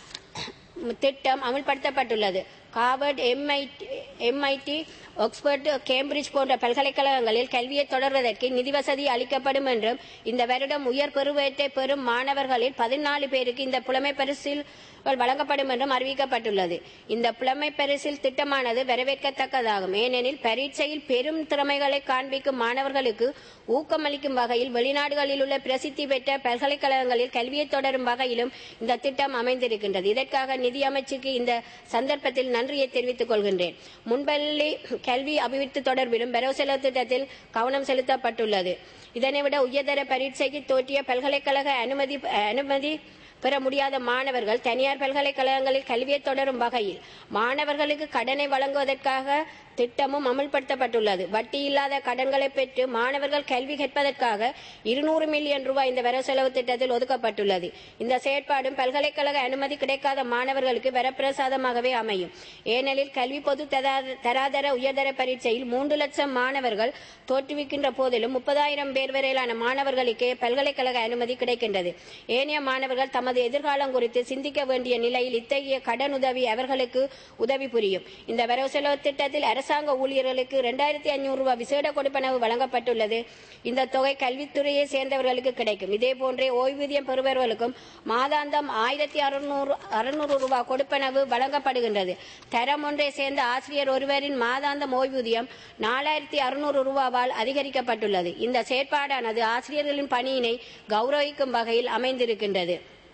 திட்டம் அமல்படுத்தப்பட்டுள்ளது Harvard MIT MIT Oxford Cambridge போன்ற பல்கலைக்கழகங்களில் கல்வியை தொடர்வதற்கு நிதி வசதி அளிக்கப்படும் என்றும் இந்த வருடம் உயர் பெறுவேட்டை பெறும் மாணவர்களில் பதினாலு பேருக்கு இந்த புலமை பரிசில் வழங்கப்படும் என்றும் அறிவிக்கப்பட்டுள்ளது இந்த புலமை பரிசில் திட்டமானது வரவேற்கத்தக்கதாகும் ஏனெனில் பரீட்சையில் பெரும் திறமைகளை காண்பிக்கும் மாணவர்களுக்கு ஊக்கமளிக்கும் வகையில் வெளிநாடுகளில் உள்ள பிரசித்தி பெற்ற பல்கலைக்கழகங்களில் கல்வியை தொடரும் வகையிலும் இந்த திட்டம் அமைந்திருக்கின்றது இதற்காக நிதி அமைச்சுக்கு இந்த சந்தர்ப்பத்தில் நன்றியை தெரிவித்துக் கொள்கின்றேன் முன்பள்ளி கல்வி அபிவிருத்தி தொடர்பிலும் வரவு செலவு திட்டத்தில் கவனம் செலுத்தப்பட்டுள்ளது இதனை விட உயர்தர பரீட்சைக்கு தோற்றிய பல்கலைக்கழக அனுமதி அனுமதி பெற முடியாத மாணவர்கள் தனியார் பல்கலைக்கழகங்களில் கல்வியை தொடரும் வகையில் மாணவர்களுக்கு கடனை வழங்குவதற்காக திட்டமும் அமல்படுத்தப்பட்டுள்ளது வட்டி இல்லாத கடன்களை பெற்று மாணவர்கள் கல்வி கற்பதற்காக இருநூறு மில்லியன் ரூபாய் இந்த வரவு செலவு திட்டத்தில் ஒதுக்கப்பட்டுள்ளது இந்த செயற்பாடும் பல்கலைக்கழக அனுமதி கிடைக்காத மாணவர்களுக்கு வரப்பிரசாதமாகவே அமையும் ஏனெனில் கல்வி பொது தரா- தராதர உயர்தர பரீட்சையில் மூன்று லட்சம் மாணவர்கள் தோற்றுவிக்கின்ற போதிலும் முப்பதாயிரம் பேர் வரையிலான மாணவர்களுக்கே பல்கலைக்கழக அனுமதி கிடைக்கின்றது ஏனைய மாணவர்கள் தமது எதிர்காலம் குறித்து சிந்திக்க வேண்டிய நிலையில் இத்தகைய கடன் உதவி அவர்களுக்கு உதவி புரியும் இந்த வரவு செலவு திட்டத்தில் அரசாங்க ஊழியர்களுக்கு இரண்டாயிரத்தி ஐநூறு ரூபாய் விசேட கொடுப்பனவு வழங்கப்பட்டுள்ளது இந்த தொகை கல்வித்துறையை சேர்ந்தவர்களுக்கு கிடைக்கும் இதே போன்றே ஓய்வூதியம் பெறுபவர்களுக்கும் மாதாந்தம் ஆயிரத்தி அறுநூறு அறுநூறு ரூபாய் கொடுப்பனவு வழங்கப்படுகின்றது தரம் ஒன்றை சேர்ந்த ஆசிரியர் ஒருவரின் மாதாந்தம் ஓய்வூதியம் நாலாயிரத்தி அறுநூறு ரூபாவால் அதிகரிக்கப்பட்டுள்ளது இந்த செயற்பாடானது ஆசிரியர்களின் பணியினை கௌரவிக்கும் வகையில் அமைந்திருக்கின்றது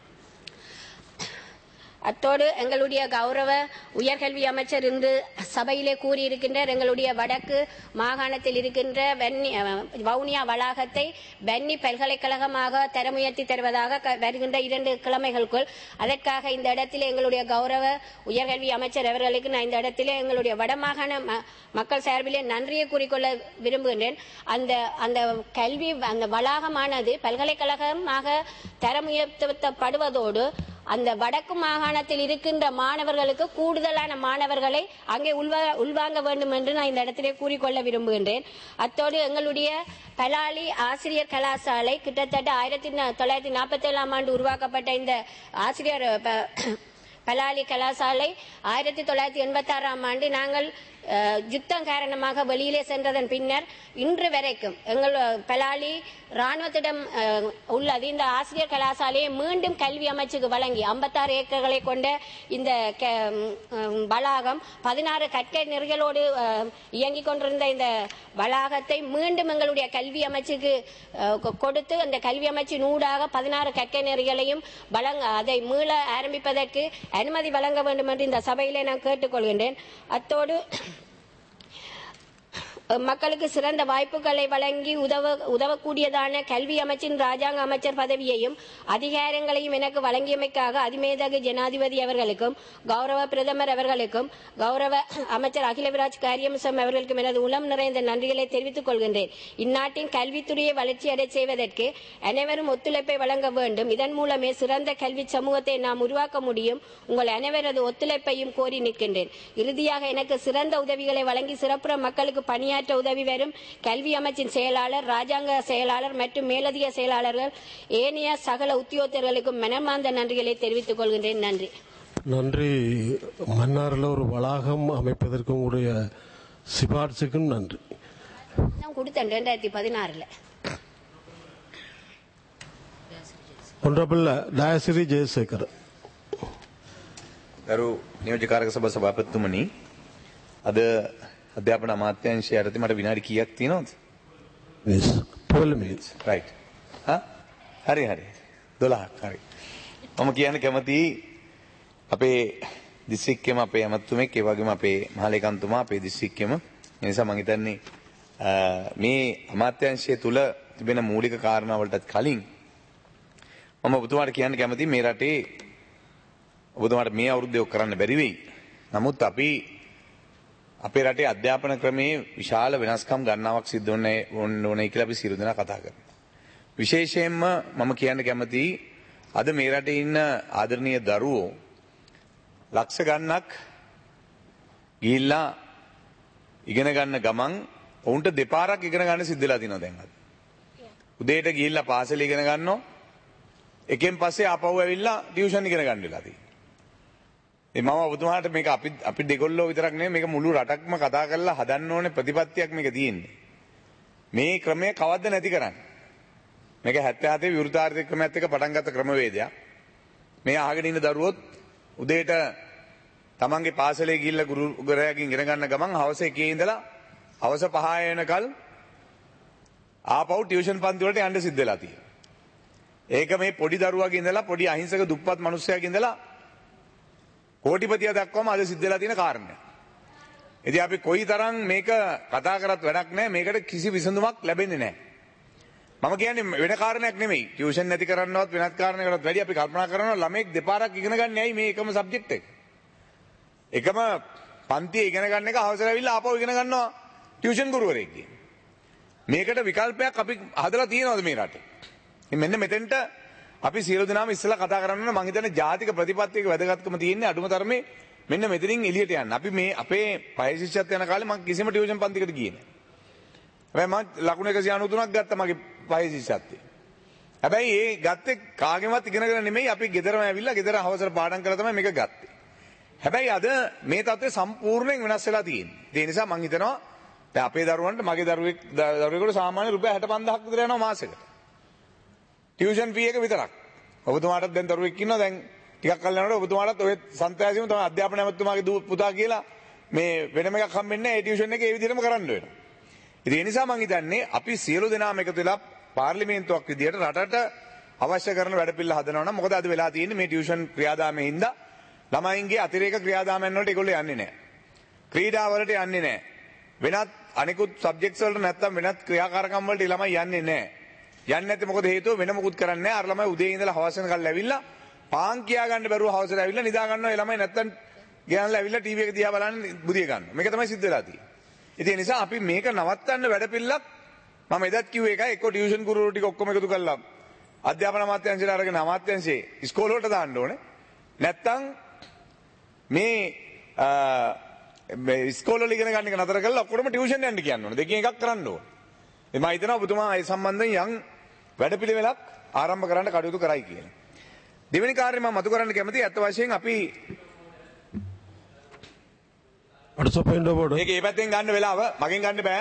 அத்தோடு எங்களுடைய கௌரவ உயர்கல்வி அமைச்சர் இன்று சபையிலே கூறியிருக்கின்றார் எங்களுடைய வடக்கு மாகாணத்தில் இருக்கின்ற வன்னி அஹ், வவுனியா வளாகத்தை வன்னி பல்கலைக்கழகமாக தரமுயர்த்தி தருவதாக க- வருகின்ற இரண்டு கிழமைகளுக்குள் அதற்காக இந்த இடத்திலே எங்களுடைய கௌரவ உயர்கல்வி அமைச்சர் அவர்களுக்கு நான் இந்த இடத்திலே எங்களுடைய வடமாகாண ம- மக்கள் சார்பிலே நன்றியை கூறிக்கொள்ள விரும்புகின்றேன் அந்த அந்த கல்வி அந்த வளாகமானது பல்கலைக்கழகமாக தரமுயர்த்தப்படுவதோடு அந்த வடக்கு மாகாணத்தில் இருக்கின்ற மாணவர்களுக்கு கூடுதலான மாணவர்களை அங்கே உள்வா- உள்வாங்க வேண்டும் என்று நான் இந்த இடத்திலே கூறிக்கொள்ள விரும்புகின்றேன் அத்தோடு எங்களுடைய பலாலி ஆசிரியர் கலாசாலை கிட்டத்தட்ட ஆயிரத்தி தொள்ளாயிரத்தி நாற்பத்தி ஏழாம் ஆண்டு உருவாக்கப்பட்ட இந்த ஆசிரியர் ப- பலாலி கலாசாலை ஆயிரத்தி தொள்ளாயிரத்தி எண்பத்தி ஆறாம் ஆண்டு நாங்கள் அஹ், யுத்தம் காரணமாக வெளியிலே சென்றதன் பின்னர் இன்று வரைக்கும் எங்கள் பலாலி ராணுவத்திடம் அஹ், உள்ளது இந்த ஆசிரியர் கலாசாலையை மீண்டும் கல்வி அமைச்சுக்கு வழங்கி ஐம்பத்தாறு ஏக்கர்களை கொண்ட இந்த க- ம், வளாகம் பதினாறு கற்கை நெறிகளோடு அஹ், இயங்கிக் கொண்டிருந்த இந்த வளாகத்தை மீண்டும் எங்களுடைய கல்வி அமைச்சுக்கு அஹ், கொ- கொடுத்து அந்த கல்வி அமைச்சின் ஊடாக பதினாறு கற்கை நெறிகளையும் வழங்க அதை மீள ஆரம்பிப்பதற்கு அனுமதி வழங்க வேண்டும் என்று இந்த சபையிலே நான் கேட்டுக்கொள்கின்றேன் அத்தோடு மக்களுக்கு சிறந்த வாய்ப்புகளை வழங்கி உதவ உதவக்கூடியதான கல்வி அமைச்சின் ராஜாங்க அமைச்சர் பதவியையும் அதிகாரங்களையும் எனக்கு வழங்கியமைக்காக அதிமேதகு ஜனாதிபதி அவர்களுக்கும் கௌரவ பிரதமர் அவர்களுக்கும் கௌரவ அமைச்சர் அகிலவிராஜ் காரியம்சம் அவர்களுக்கும் எனது உளம் நிறைந்த நன்றிகளை தெரிவித்துக் கொள்கின்றேன் இந்நாட்டின் கல்வித்துறையை வளர்ச்சியடை செய்வதற்கு அனைவரும் ஒத்துழைப்பை வழங்க வேண்டும் இதன் மூலமே சிறந்த கல்வி சமூகத்தை நாம் உருவாக்க முடியும் உங்கள் அனைவரது ஒத்துழைப்பையும் கோரி நிற்கின்றேன் இறுதியாக எனக்கு சிறந்த உதவிகளை வழங்கி சிறப்புற மக்களுக்கு பணியாற்ற உதவி வரும் கல்வி அமைச்சின் செயலாளர் ராஜாங்க செயலாளர் மற்றும் மேலதிக செயலாளர்கள் ஏனைய சகல உத்தியோகத்தர்களுக்கும் மனமார்ந்த நன்றிகளை தெரிவித்துக் கொள்கின்றேன் நன்றி நன்றி மன்னாரில் ஒரு வளாகம் அமைப்பதற்கு உங்களுடைய சிபார்சுக்கும் நன்றி நான் கொடுத்தேன் ரெண்டாயிரத்தி பதினாறுல ஒன்றபிள் டயசிரி ஜெயசேகர் ගරු නියෝජකාරක සභ සභාපතිතුමනි අද අධ්‍යාපන අමාත්‍යංශය යටතේ මට විනාඩි කීයක් තියෙනවද? Yes. 12 minutes. රයිට්. හා? හරි හරි. 12ක් හරි. මම කියන්න කැමතියි අපේ දිස්ත්‍රික්කෙම අපේ ඇමතුමෙක් ඒ වගේම අපේ මහලේකම්තුමා අපේ දිස්ත්‍රික්කෙම ඒ නිසා මම හිතන්නේ අ, මේ අමාත්‍යංශය තුල තිබෙන මූලික කාරණා වලටත් කලින් මම ඔබතුමාට කියන්න කැමතියි මේ රටේ ඔබතුමාට මේ අවුරුද්දේ ඔක් කරන්න බැරි වෙයි. නමුත් අපි අපේ රටේ අධ්‍යාපන ක්‍රමයේ විශාල වෙනස්කම් ගණනාවක් සිද්ධ වෙන්නේ ඕන- ඕනේ කියලා අපි සියලු දෙනා කතා කරනවා. විශේෂයෙන්ම මම කියන්න කැමතියි අද මේ රටේ ඉන්න ආදරණීය දරුවෝ ලක්ෂ ගණනක් ගිහිල්ලා ඉගෙන ගන්න ගමන් ඔවුන්ට දෙපාරක් ඉගෙන ගන්න සිද්ධ වෙලා තියෙනවා දැන් අද. උදේට ගිහිල්ලා පාසල ඉගෙන ගන්නවා එකෙන් පස්සේ ආපහු ඇවිල්ලා ටියුෂන් ඉගෙන ගන්න වෙලා තියෙනවා. ඒ මම ඔබතුමාට මේක අපි අපි දෙගොල්ලෝ විතරක් නෙමෙයි මේක මුළු රටක්ම කතා කරලා හදන්න ඕනේ ප්‍රතිපත්තියක් මේක තියෙන්නේ. මේ ක්‍රමය කවද්ද නැති කරන්නේ? මේක 77 විවෘත ආර්ථික ක්‍රමයත් එක්ක පටන් ගත්ත ක්‍රමවේදයක්. මේ අහගෙන ඉන්න දරුවොත් උදේට තමන්ගේ පාසලේ ගිහිල්ලා ගුරු ගුරුවරයාගෙන් ඉගෙන ගන්න ගමන් හවස 1 ඉඳලා හවස 5 වෙනකල් ආපහු ටියුෂන් පන්ති වලට යන්න සිද්ධ වෙලා තියෙනවා. ඒක මේ පොඩි දරුවගේ ඉඳලා පොඩි අහිංසක දුප්පත් මිනිස්සයාගේ ඉඳලා කෝටිපතිය දක්වාම අද සිද්ධ වෙලා තියෙන කාරණයක්. ඉතින් අපි කොයි තරම් මේක කතා කරත් වැඩක් නැහැ මේකට කිසි විසඳුමක් ලැබෙන්නේ නැහැ. මම කියන්නේ වෙන කාරණයක් නෙමෙයි. ටියුෂන් නැති කරන්නවත් වෙනත් කාරණයකටත් වැඩි අපි කල්පනා කරනවා ළමෙක් දෙපාරක් ඉගෙන ගන්න ඇයි මේ එකම සබ්ජෙක්ට් එක. එකම පන්තියේ ඉගෙන ගන්න එක අවසර ඇවිල්ලා ආපහු ඉගෙන ගන්නවා ටියුෂන් ගුරුවරයෙක්ගෙන්. මේකට විකල්පයක් අපි හදලා තියෙනවද මේ රටේ? ඉතින් මෙන්න මෙතෙන්ට අපි සියලු දෙනාම ඉස්සලා කතා කරන්න ඕන මං හිතන්නේ ජාතික ප්‍රතිපත්තියක වැදගත්කම තියෙන්නේ අඩුම තරමේ මෙන්න මෙතනින් එළියට යන්න. අපි මේ අපේ පහේ ශිෂ්‍යත්ව යන කාලේ මං කිසිම ටියුෂන් පන්තිකට ගියේ නැහැ. හැබැයි මං ලකුණු 193ක් ගත්තා මගේ පහේ ශිෂ්‍යත්වයේ. හැබැයි ඒ ගත්තේ කාගෙන්වත් ඉගෙනගෙන නෙමෙයි අපි ගෙදරම ඇවිල්ලා ගෙදර හවසට පාඩම් කරලා තමයි මේක ගත්තේ. හැබැයි අද මේ තත්ත්වය සම්පූර්ණයෙන් වෙනස් වෙලා තියෙන්නේ. ඒ නිසා මං හිතනවා දැන් අපේ දරුවන්ට මගේ දරුවෙක් දරුවෙකුට සාමාන්‍ය රුපියල් 65000ක් විතර යනවා මාසෙකට. ටියුෂන් ෆී එක විතරක්. ඔබතුමාටත් දැන් දරුවෙක් ඉන්නවා දැන් ටිකක් කල් යනකොට ඔබතුමාටත් ඔය සන්තෑසියම තමයි අධ්‍යාපන ඇමතුමාගේ දූ පුතා කියලා මේ වෙනම එකක් හම්බෙන්නේ නැහැ. ඒ ටියුෂන් එක ඒ විදිහටම කරන්න වෙනවා. ඉතින් ඒ නිසා මම හිතන්නේ අපි සියලු දෙනාම එකතු වෙලා පාර්ලිමේන්තුවක් විදියට රටට අවශ්‍ය කරන වැඩපිළිවෙල හදනවා නම් මොකද අද වෙලා තියෙන්නේ මේ ටියුෂන් ක්‍රියාදාමයේ හින්දා ළමයින්ගේ අතිරේක ක්‍රියාදාමයන් වලට ඒගොල්ලෝ යන්නේ නැහැ. ක්‍රීඩා වලට යන්නේ නැහැ. වෙනත් අනිකුත් සබ්ජෙක්ට්ස් වලට නැත්තම් වෙනත් ක්‍රියාකාරකම් වලට ඒ ළමයි යන්නේ නැහැ. යන්නේ නැති මොකද හේතුව වෙන මොකුත් කරන්නේ නැහැ. අර ළමයි උදේ ඉඳලා හවස වෙනකල් ඇවිල්ලා පාන් කියා ගන්න බැරුව හවසට ඇවිල්ලා නිදා ගන්නවා. ඒ ළමයි නැත්තම් ගෙනල්ලා ඇවිල්ලා ටීවී එක දිහා බලන්න බුදිය ගන්නවා. මේක තමයි සිද්ධ වෙලා තියෙන්නේ. ඉතින් ඒ නිසා අපි මේක නවත්තන්න වැඩපිළිවෙලක් මම එදත් කිව්වේ එකයි එක්ක ටියුෂන් ගුරුවරු ටික ඔක්කොම එකතු කරලා අධ්‍යාපන අමාත්‍යාංශයට අරගෙන අමාත්‍යාංශයේ ඉස්කෝල වලට දාන්න ඕනේ. නැත්තම් මේ අ, මේ ඉස්කෝල වල ඉගෙන ගන්න එක නතර කරලා ඔක්කොම ටියුෂන් යන්න කියන්න ඕනේ. දෙකෙන් එකක් කරන්න ඕනේ. එතන මම හිතනවා ඔබතුමා ඒ සම්බන්ධයෙන් යම් වැඩපිළිවෙලක් ආරම්භ කරන්න කටයුතු කරයි කියලා. දෙවෙනි කාර්යය මම මතු කරන්න කැමතියි අත් වශයෙන් අපි What's the point of order? ඒක ඒ පැත්තෙන් ගන්න වෙලාව මගෙන් ගන්න බෑ.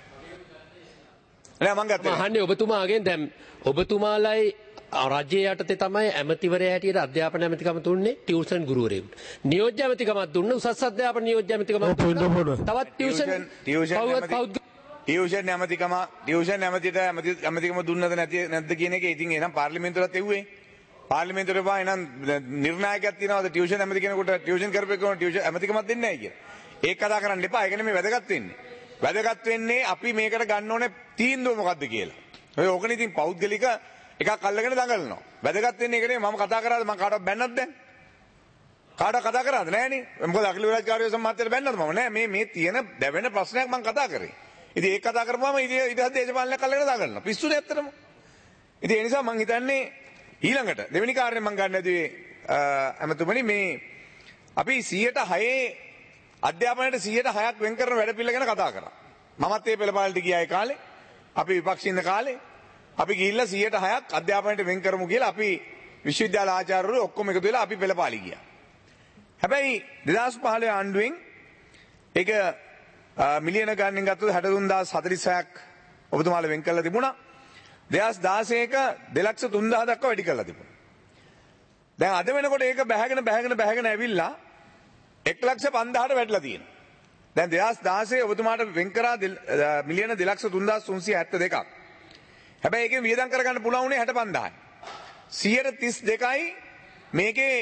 නෑ මං ගත්තා. අහන්නේ ඔබතුමාගෙන් දැන් ඔබතුමාලයි රජයේ යටතේ තමයි ඇමතිවරයා හැටියට අධ්‍යාපන ඇමතිකම දුන්නේ ටියුෂන් ගුරුවරයෙකුට. නියෝජ්‍ය ඇමතිකමක් දුන්න උසස් අධ්‍යාපන නියෝජ්‍ය ඇමතිකමක් Oh, point of order. තවත් ටියුෂන් ටියුෂන් පෞද්ගල- පෞද්ගල- ටියුෂන් නැමතිකම ටියුෂන් නැමතිට ඇමති ඇමතිකම දුන්නද නැති නැද්ද කියන එක ඉතින් එනම් පාර්ලිමේන්තුවටත් එව්වේ. පාර්ලිමේන්තුවට පා එනම් නිර්ණායකයක් තියනවාද ටියුෂන් ඇමති කෙනෙකුට ටියුෂන් කරපේකම ටියුෂන් ඇමතිකමක් දෙන්නේ නැහැ කියලා. ඒක කතා කරන්න එපා. ඒක නෙමෙයි වැදගත් වෙන්නේ. වැදගත් වෙන්නේ අපි මේකට ගන්න ඕනේ තීන්දුව මොකද්ද කියලා. ඔය ඕකනේ ඉතින් පෞද්ගලික එකක් අල්ලගෙන දඟලනවා. වැදගත් වෙන්නේ ඒක නෙමෙයි මම කතා කරාද මම කාටවත් බැන්නත් දැන්. කාට කතා කරාද නෑනේ මොකද අකිල විරාජ් කාර්ය සම්මාත්‍යයට බැන්නද මම නෑ මේ මේ තියෙන දැවෙන ප්‍රශ්නයක් මම කතා කරේ ඉතින් ඒක කතා කරපුවාම ඉතින් ඊට පස්සේ දේශපාලනයක් අල්ලගෙන දාගන්නවා පිස්සුනේ ඇත්තටම ඉතින් ඒ නිසා මම හිතන්නේ ඊළඟට දෙවෙනි කාරණේ මම ගන්න ඇදුවේ අමතුමනි මේ අපි 106 අධ්‍යාපනයට 106ක් වෙන් කරන වැඩ පිළිවෙල ගැන කතා කරා මමත් ඒ පෙළපාලට ගියා ඒ කාලේ අපි විපක්ෂ ඉන්න කාලේ අපි ගිහිල්ලා 106ක් අධ්‍යාපනයට වෙන් කරමු කියලා අපි විශ්වවිද්‍යාල ආචාර්යවරු ඔක්කොම එකතු වෙලා අපි පෙළපාලි ගියා හැබැයි දෙදස් පහල ආණ්ඩුවෙන් එක මිලියන ගණනින් ගත්තු හැටතුන්දා සතරිසයක් ඔබතුමාල වෙන් කල තිබුණා දෙදස් දාසයක දෙලක්ෂ තුන්දා දක්ව වැඩි කල්ලා තිබුණ. දැන් අද වෙනකොට ඒක බැහැගෙන බැහැගෙන බැහැගෙන ඇවිල්ලා එක් ලක්ෂ පන්දාහට වැටලා තියෙන. දැන් දෙදස් දාසේ ඔබතුමාට වෙන්කරා මිලියන දෙලක්ෂ තුන්දා සුන්සිය ඇත්ත දෙකක්. හැබැයි ඒක වියදම් කරගන්න පුළවුනේ හැට පන්දායි. සියයට තිස් දෙකයි මේකේ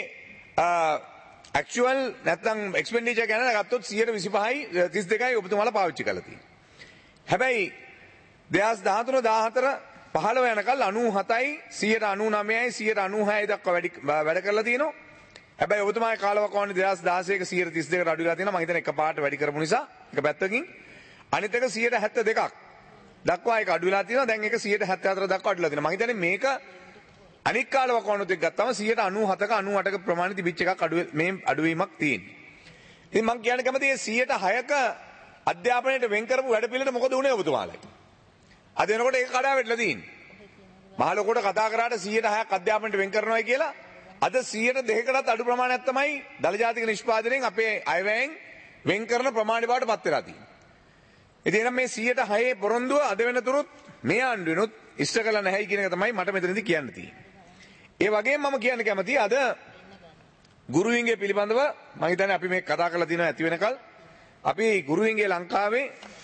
ඇක්ුවල් නැතම් එක්ස්පෙන්ඩිච ගැන ගත්තොත් සියයට විසිපහයි තිස් දෙකයි ඔබතුමල පාවිච්චි කලති. හැබැයි දෙස් ධාතුන දාහතර පහළ යනකල් අනු හතයි සියට අනු නමයයි සියට අනුහය දක්ව වැඩි වැඩ කරලා තියනවා හැබැයි ඔබතුමා කාලවකවන දෙදස් දාසයක සියයට තිස් දෙක අඩුලා තියෙන මහිතන එක පාට වැඩි කරපු නිසා එක පැත්තකින් අනිතක සියයට හැත්ත දෙකක් දක්වා එක අඩුලා තියෙනවා දැන් එක සියයට හැත්ත අතර දක්වා අඩුලා තියෙනවා මම හිතන්නේ මේක අනික් කාලවකවනුත් එක්ක ගත්තම 97ක 98ක ප්‍රමාණය තිබිච්ච එකක් අඩු මේ අඩුවීමක් තියෙනවා. ඉතින් මම කියන්න කැමතියි 106ක අධ්‍යාපනයට වෙන් කරපු වැඩ පිළිවෙලට මොකද උනේ ඔබතුමාලයි? අද වෙනකොට ඒක කඩා වැටලා තියෙන්නේ. මහලොකුට කතා කරාට 106ක් අධ්‍යාපනයට වෙන් කරනවා කියලා අද 102කටත් අඩු ප්‍රමාණයක් තමයි දල ජාතික නිෂ්පාදනයෙන් අපේ අයවැයෙන් වෙන් කරන ප්‍රමාණය බවට පත් වෙලා තියෙන්නේ. ඉතින් එහෙනම් මේ 106 පොරොන්දුව අද වෙනතුරුත් මේ ආණ්ඩුවෙනුත් ඉෂ්ට කළ නැහැ කියන එක තමයි මට මෙතනදී කියන්න තියෙන්නේ. ඒ වගේම මම කියන්න කැමතියි අද ගුරුවින්ගේ පිළිබඳව මම හිතන්නේ අපි මේ කතා කරලා තියෙනවා ඇති වෙනකල් අපි ගුරුවින්ගේ ලංකාවේ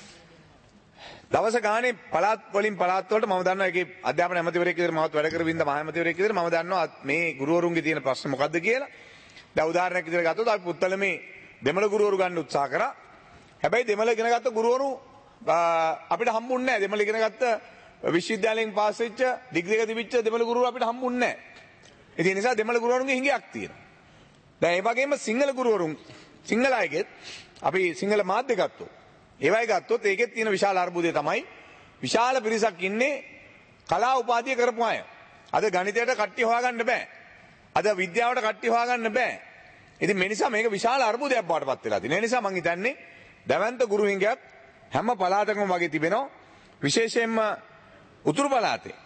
දවස ගානේ පළාත් වලින් පළාත් වලට මම දන්නවා ඒකේ අධ්‍යාපන ඇමතිවරයෙක් විදිහට මමත් වැඩ කරමින්ද මහ ඇමතිවරයෙක් විදිහට මම දන්නවා මේ ගුරුවරුන්ගේ තියෙන ප්‍රශ්න මොකද්ද කියලා. දැන් උදාහරණයක් විදිහට ගත්තොත් අපි පුත්තලමේ දෙමළ ගුරුවරු ගන්න උත්සාහ කරා. හැබැයි දෙමළ ඉගෙන ගත්ත ගුරුවරු අපිට හම්බුන්නේ නැහැ. දෙමළ ඉගෙන ගත්ත විශ්වවිද්‍යාලයෙන් පාස් වෙච්ච ඩිග්‍රී එක තිබිච්ච දෙමළ ගුරුවරු අපිට හම්බුන්නේ නැහැ. ඉතින් ඒ නිසා දෙමළ ගුරුවරුන්ගේ හිඟයක් තියෙනවා. දැන් ඒ වගේම සිංහල ගුරුවරුන් සිංහල අයගෙත් අපි සිංහල මාධ්‍ය ගත්තොත් ඒවයි ගත්තොත් ඒකෙත් තියෙන විශාල අර්බුදය තමයි විශාල පිරිසක් ඉන්නේ කලා උපාධිය කරපු අය. අද ගණිතයට කට්ටිය හොයාගන්න බෑ. අද විද්‍යාවට කට්ටිය හොයාගන්න බෑ. ඉතින් මේ නිසා මේක විශාල අර්බුදයක් බවට පත් වෙලා තියෙනවා. ඒ නිසා මම හිතන්නේ දැවැන්ත ගුරු හිඟයක් හැම පළාතකම වගේ තිබෙනවා. විශේෂයෙන්ම උතුරු පළාතේ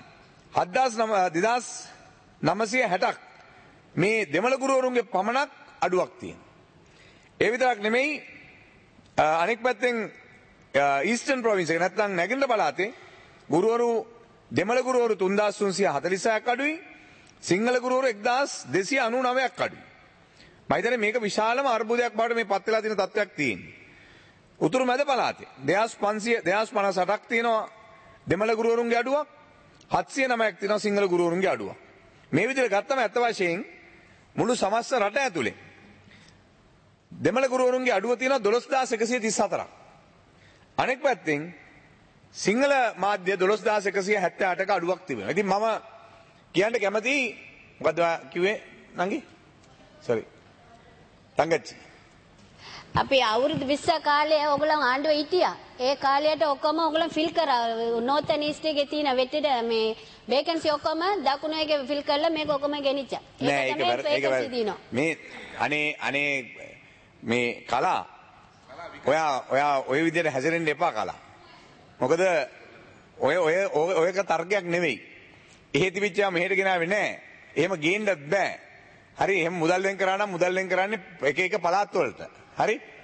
2960ක් මේ දෙමළ ගුරුවරුන්ගේ පමණක් අඩුවක් තියෙනවා. ඒ විතරක් නෙමෙයි අනෙක් පැත්තෙන් ඊස්ටර්න් ප්‍රොවින්ස් එක නැත්නම් නැගෙනහිර පළාතේ ගුරුවරු දෙමළ ගුරුවරු 3346ක් අඩුයි සිංහල ගුරුවරු 1299ක් අඩුයි. මම හිතන්නේ මේක විශාලම අර්බුදයක් බවට මේ පත් වෙලා තියෙන තත්ත්වයක් තියෙන්නේ. උතුරු මැද පළාතේ 2500 2058ක් තියෙනවා දෙමළ ගුරුවරුන්ගේ අඩුවක් 709ක් තියෙනවා සිංහල ගුරුවරුන්ගේ අඩුවක්. මේ විදිහට ගත්තම ඇත්ත වශයෙන් මුළු සමස්ත රට ඇතුලේ දෙමළ ගුරුවරුන්ගේ අඩුව තියෙනවා 12134ක්. අනෙක් පැත්තෙන් සිංහල මාධ්‍ය 12178ක අඩුවක් තිබෙනවා. ඉතින් මම කියන්න කැමතියි මොකද කිව්වේ නංගි? sorry. තංගච්චි. අපි අවුරුදු 20 කාලේ ඔයගොල්ලන් ආණ්ඩුවේ හිටියා. ඒ කාලයට ඔක්කොම ඔයගොල්ලන් ෆිල් කරා. නෝර්තන් ඊස්ට් එකේ තියෙන වෙටෙඩ මේ වේකන්සි ඔක්කොම දකුණු එකේ ෆිල් කරලා මේක ඔක්කොම ගෙනිච්චා. නෑ ඒක වැර- ඒක vacancy වැර- තියෙනවා. මේ අනේ අනේ මේ කලා ඔයා ඔයා ඔය විදිහට හැසිරෙන්න එපා කලා. මොකද ඔය ඔය ඔය- ඔයක තර්කයක් නෙවෙයි. එහෙ තිබිච්චා මෙහෙට ගෙනාවේ නෑ. එහෙම ගේන්නත් බෑ. හරි එහෙම මුදල් වෙන් කරා නම් මුදල් වෙන් කරන්නේ එක එක පළාත් වලට. හරි?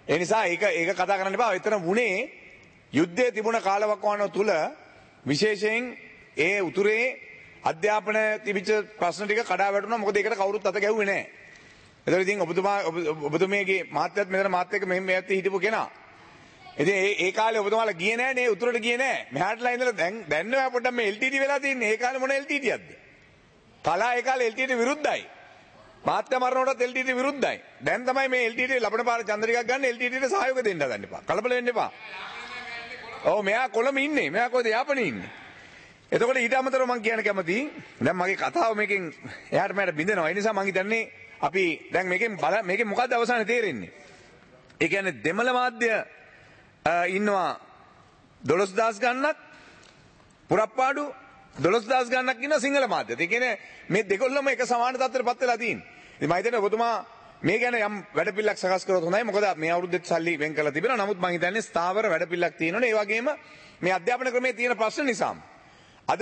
ඒ නිසා ඒක ඒක කතා කරන්න එපා. එතන වුණේ යුද්ධය තිබුණ කාලවකවානුව තුල විශේෂයෙන් ඒ උතුරේ අධ්‍යාපන තිබිච්ච ප්‍රශ්න ටික කඩා වැටුණා. මොකද ඒකට කවුරුත් අත ගැහුවේ නැහැ. එතකොට ඉතින් ඔබතුමා ඔබ- ඔබතුමියගේ මාත්‍යත් මෙතන මාත් එක්ක මෙහෙම මෙයත් හිටපු කෙනා. ඉතින් ඒ ඒ කාලේ ඔබතුමාලා ගියේ නැහැ නේ උතුරට ගියේ නැහැ. මෙහාටලා ඉඳලා දැන් දැන් නෑ පොඩ්ඩක් මේ LTT වෙලා තින්නේ. ඒ කාලේ මොන LTTයක්ද? කලා ඒ කාලේ LTT විරුද්ධයි. මාත්‍ය මරණයටත් LTT විරුද්ධයි. දැන් තමයි මේ LTT ලබන පාර චන්ද්‍රිකක් ගන්න LTTට සහයෝග දෙන්න ගන්න එපා. කලබල වෙන්න එපා. ඔව් මෙයා කොළඹ ඉන්නේ. මෙයා කොහෙද යාපනයේ ඉන්නේ. එතකොට ඊට අමතරව මම කියන්න කැමතියි දැන් මගේ කතාව මේකෙන් එහාට මෙහාට බින්දෙනවා. ඒ නිසා මම හිතන්නේ අපි දැන් මේකෙන් බල මේකෙන් මොකද්ද අවසානයේ තේරෙන්නේ? ඒ කියන්නේ දෙමළ මාධ්‍ය අ, ඉන්නවා 12000 ගන්නක් පුරප්පාඩු 12000 ගන්නක් ඉන්නවා සිංහල මාධ්‍යත්. ඒ කියන්නේ මේ දෙකොල්ලම එක සමාන තත්ත්වයට පත් වෙලා තියෙන්නේ. ඉතින් මම හිතන්නේ ඔබතුමා මේ ගැන යම් වැඩපිළිවෙලක් සකස් කරොත් හොඳයි. මොකද මේ අවුරුද්දෙත් සල්ලි වෙන් කරලා තිබෙනවා. නමුත් මම හිතන්නේ ස්ථාවර වැඩපිළිවෙලක් තියෙනවනේ. ඒ වගේම මේ අධ්‍යාපන ක්‍රමයේ තියෙන ප්‍රශ්න නිසාම අද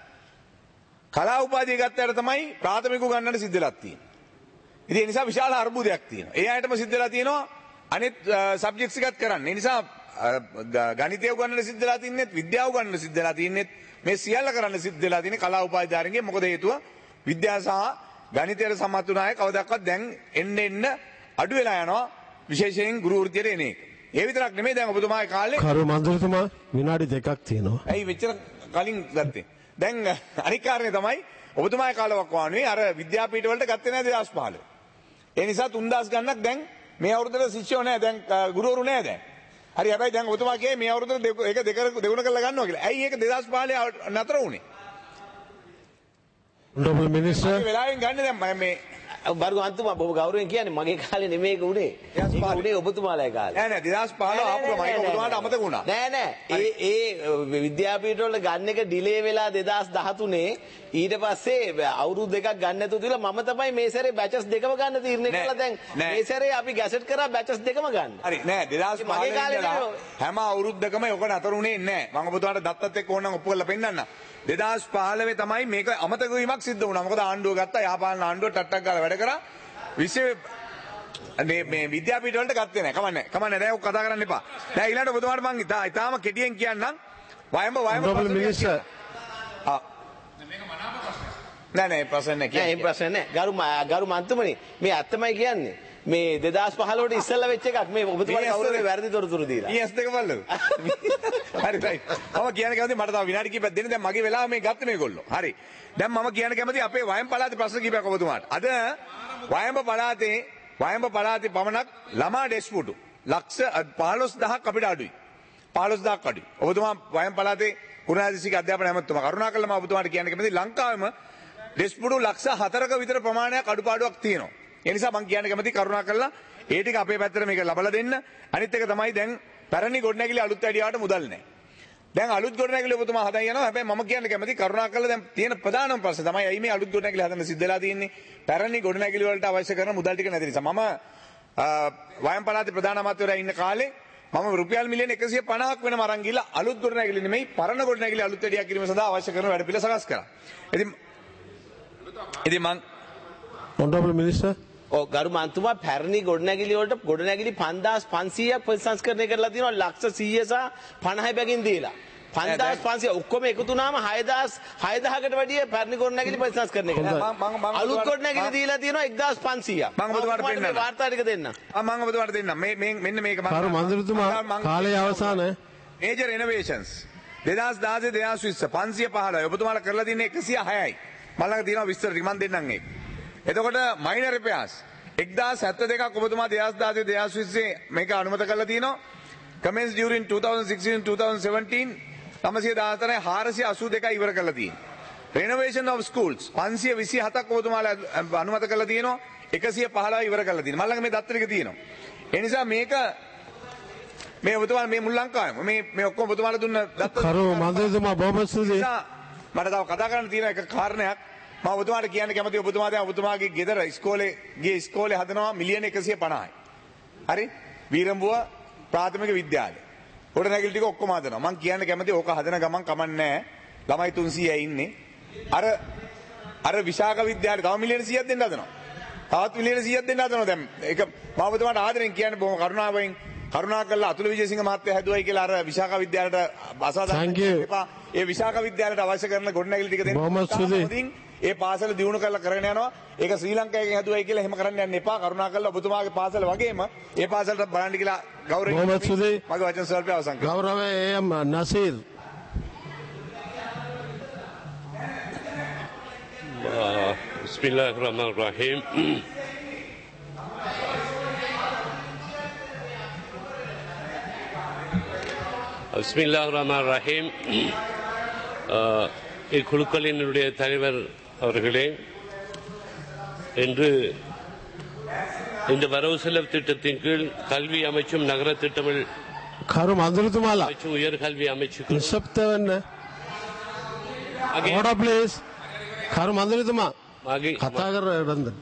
කලා උපාධිය ගත්තට තමයි ප්‍රාථමික උගන්වන්න සිද්ධ වෙලා තියෙන්නේ. ඉතින් ඒ නිසා විශාල අර්බුදයක් තියෙනවා. ඒ අයටම සිද්ධ වෙලා තියෙනවා අනිත් සබ්ජෙක්ට්ස් එකත් කරන්න. ඒ නිසා අ, ග- ගණිතය උගන්වන්න සිද්ධ වෙලා තින්නෙත් විද්‍යාව උගන්වන්න සිද්ධ වෙලා තින්නෙත් මේ සියල්ල කරන්න සිද්ධ වෙලා තියෙන්නේ කලා උපාධිධාරීන්ගේ මොකද හේතුව විද්‍යාව සහ ගණිතයට සමත් වුණ අය කවදාවත් දැන් එන්න එන්න අඩු වෙලා යනවා විශේෂයෙන් ගුරු වෘත්තියට එන එක. ඒ විතරක් නෙමෙයි දැන් ඔබතුමාගේ කාලේ කරු මන්ත්‍රතුමා විනාඩි දෙකක් තියෙනවා. ඇයි මෙච්චර කලින් ගත්තේ? දැන් අනික් කාරණේ තමයි ඔබතුමාගේ කාලවක් වානුවේ අර විද්‍යාපීඨ වලට ගත්තේ නැහැ 2015. ඒ නිසා 3000 ගණනක් දැන් මේ අවුරුද්දට ශිෂ්‍යෝ නැහැ දැන් අ, ගුරුවරු නැහැ දැන්. හරි හැබැයි දැන් ඔබතුමා කියේ මේ අවුරුද්දට දෙක- ඒක දෙක දෙගුණ කරලා ගන්නවා කියලා. ඇයි ඒක 2015 නතර වුනේ? Honorable Minister, මේ වෙලාවෙන් ගන්න දැන් මම මේ බර්ග අන්තුමා බොහොම ගෞරවයෙන් කියන්නේ මගේ කාලේ නෙමෙයි ඒක උනේ. Yes, ඒක පාලේ. උනේ ඔබතුමාලාගේ කාලේ. නෑ නෑ 2015 ආපු ගමන් ඒක ඔබතුමාට අමතක වුණා. නෑ නෑ. ඒ ඒ විද්‍යාපීඨ වල ගන්න එක ඩිලේ වෙලා 2013 ඊට පස්සේ අවුරුදු දෙකක් ගන්න නැතුව තියලා මම තමයි මේ සැරේ බැචස් දෙකම ගන්න තීරණය නෑ, කළා දැන් නෑ. මේ සැරේ අපි ගැසට් කරා බැචස් දෙකම ගන්න. හරි නෑ 2015 මගේ කාලේ ඉඳලා නෙමෙයි. හැම අවුරුද්දකම ඔක නතර වුණේ නෑ මම ඔබතුමාට දත්තත් එක්ක ඕනනම් ඔප්පු කරලා පෙන්නන්න 2015 තමයි මේක අමතක වීමක් සිද්ධ වුණා මොකද ආණ්ඩුව ගත්තා යාපාන ආණ්ඩුව ටට්ටක් ගාලා වැඩ කරා විශ්ව මේ මේ විද්‍යාපීඨ වලට ගත්තේ නෑ කමන්නේ කමන්නේ නෑ ඔක කතා කරන්න එපා දැන් ඊළඟට ඔබතුමාට මං ඉතා ඉතාලම කෙටියෙන් කියන්නම් වයඹ වයඹ Honorable ප්‍රශ්නයක් Minister, ආ. නෑ නෑ ප්‍රශ්න නෑ නෑ ඒ කියන්න. ප්‍රශ්න නෑ. ගරු ම- ගරු මන්තුමනි මේ ඇත්තමයි කියන්නේ. මේ 2015 ට ඉස්සෙල්ලා වෙච්ච එකක් මේ ඔබතුමාට මේ කවුරුද ඇත්තද? වැරදි තොරතුරු දීලා. ඊ ඇස් දෙක බලලු. හරි හරි. මම කියන්න කැමති මට තව විනාඩි කිහිපයක් දෙන්න දැන් මගේ වෙලාව මේ ගත්ත මේගොල්ලෝ. හරි. දැන් මම කියන්න කැමති අපේ වයම් පළාතේ ප්‍රශ්න කිහිපයක් ඔබතුමාට. අද වයඹ පළාතේ වයඹ පළාතේ පමණක් ළමා ඩෙස්පුටු ලක්ෂ 15000ක් අපිට අඩුයි. 15000ක් අඩුයි. ඔබතුමා වයම් පළාතේ කුණාදිසික අධ්‍යාපන ඇමතුමා කරුණාකරලා මම ඔබතුමාට කියන්න කැමති ලංකාවෙම ඩෙස්පුටු ලක්ෂ 4ක විතර ප්‍රමාණයක් අඩුපාඩුවක් තියෙනවා. ඒ නිසා මම කියන්න කැමති කරුණාකරලා ඒ ටික අපේ පැත්තට මේක ලබලා දෙන්න. අනිත් එක තමයි දැන් පැරණි ගොඩනැගිලි අලුත් වැඩියාවට මුදල් නැහැ. දැන් අලුත් ගොඩනැගිලි ඔබතුමා හදා යනවා. හැබැයි මම කියන්න කැමති කරුණාකරලා දැන් තියෙන ප්‍රධානම ප්‍රශ්නේ තමයි ඇයි මේ අලුත් ගොඩනැගිලි හදන්න සිද්ධ වෙලා තියෙන්නේ? පැරණි ගොඩනැගිලි වලට අවශ්‍ය කරන මුදල් ටික නැති නිසා. මම අ, වයම් පළාතේ ප්‍රධාන අමාත්‍යවරයා ඉන්න කාලේ මම රුපියල් මිලියන 150ක් වෙනම අරන් ගිහලා අලුත් ගොඩනැගිලි නෙමෙයි පරණ ගොඩනැගිලි අලුත් වැඩියා කිරීම සඳහා අවශ්‍ය කරන වැඩ පිළිවෙල සකස් කරා. ඉතින් ඉතින් මං Honorable Minister, ඔව් ගරු මන්තුමා පැරණි ගොඩනැගිලි වලට ගොඩනැගිලි 5500ක් ප්‍රතිසංස්කරණය කරලා තියෙනවා ලක්ෂ 100 සහ 50 බැගින් දීලා 5500 ඔක්කොම එකතු වුණාම 6000 6000කට වැඩිය පැරණි ගොඩනැගිලි ප්‍රතිසංස්කරණය මම- කරලා මම- මම- අලුත් මම- ගොඩනැගිලි දීලා තියෙනවා 1500ක් මම ඔබතුමාට පෙන්නන්නම්. වාර්තා ටික දෙන්න ආ, මම ඔබතුමාට දෙන්නම්. මේ මේ මෙන්න මේක මම කරු මන්ත්‍රතුමා මම- කාලය අවසාන මේජර් රෙනෝවේෂන්ස් 2016 2020 515 ඔබතුමාලා කරලා තියෙන්නේ 106යි. මම ළඟ තියෙනවා විස්තර ටික මම දෙන්නම් ඒක. එතකොට මයිනර් රිපෙයාර්ස් 1072ක් ඔබතුමා 2016 2020 මේක අනුමත කරලා තියෙනවා. commenced during 2016 2017 914 482යි ඉවර කරලා තියෙනවා. renovation of schools 527ක් ඔබතුමාලා අනුමත කරලා තියෙනවා. 115 ඉවර කරලා තියෙනවා. මම ළඟ මේ දත්ත ටික තියෙනවා. ඒ නිසා මේක මේ ඔබතුමා මේ මුල් ලංකාවෙම මේ මේ ඔක්කොම ඔබතුමාලා දුන්න දත්ත කරු මන්ත්‍රතුමා බොහොම ස්තුතියි. නිසා මට තව කතා කරන්න තියෙන එක කාරණයක් මම ඔබතුමාට කියන්න කැමති ඔබතුමා දැන් ඔබතුමාගේ ගෙදර ඉස්කෝලේ ගිය ඉස්කෝලේ හදනවා මිලියන 150යි. හරි? වීරඹුව ප්‍රාථමික විද්‍යාලය. ගොඩ නැගිලි ටික ඔක්කොම හදනවා. මම කියන්න කැමති ඕක හදන ගමන් කමන්නේ ළමයි 300යි ඉන්නේ. අර අර විශාක විද්‍යාලේ තව මිලියන 100ක් දෙන්න හදනවා. තවත් මිලියන 100ක් දෙන්න හදනවා දැන්. ඒක මම ඔබතුමාට ආදරෙන් කියන්නේ බොහොම කරුණාවෙන් කරුණාකරලා අතුල විජේසිංහ මහත්තයා හැදුවයි කියලා අර විශාඛ විද්‍යාලයට අසාධාරණ Thank you. එපා. ඒ විශාඛ විද්‍යාලයට අවශ්‍ය කරන ගොඩනැගිලි ටික දෙන්න. බොහොම ස්තුතියි. හොඳින් ඒ පාසල දියුණු කරලා කරගෙන යනවා. ඒක ශ්‍රී ලංකාවේ හැදුවයි කියලා එහෙම කරන්න යන්න එපා. කරුණාකරලා ඔබතුමාගේ පාසල වගේම ඒ පාසලට බලන්න කියලා ගෞරවයෙන් බොහොම ස්තුතියි. මගේ වචන ස්වල්පය අවසන් කරනවා. ගෞරව එම් නසීර් بسم الله الرحمن الرحيم بسم الله الرحمن الرحيم அஹ், இக்குழுக்களினுடைய தலைவர் அவர்களே இன்று இந்த வரவு செலவு திட்டத்தின் கீழ் கல்வி அமைச்சும் நகர திட்டமிழ் කරු මන්දරතුමාලා அமைச்சும் உயர்கல்வி அமைச்சுக்கு නිශ්ශබ්ද වෙන්න ඕඩ ප්ලේස් කරු මන්දරතුමා ஆகிய කතා කර ඉරන්දට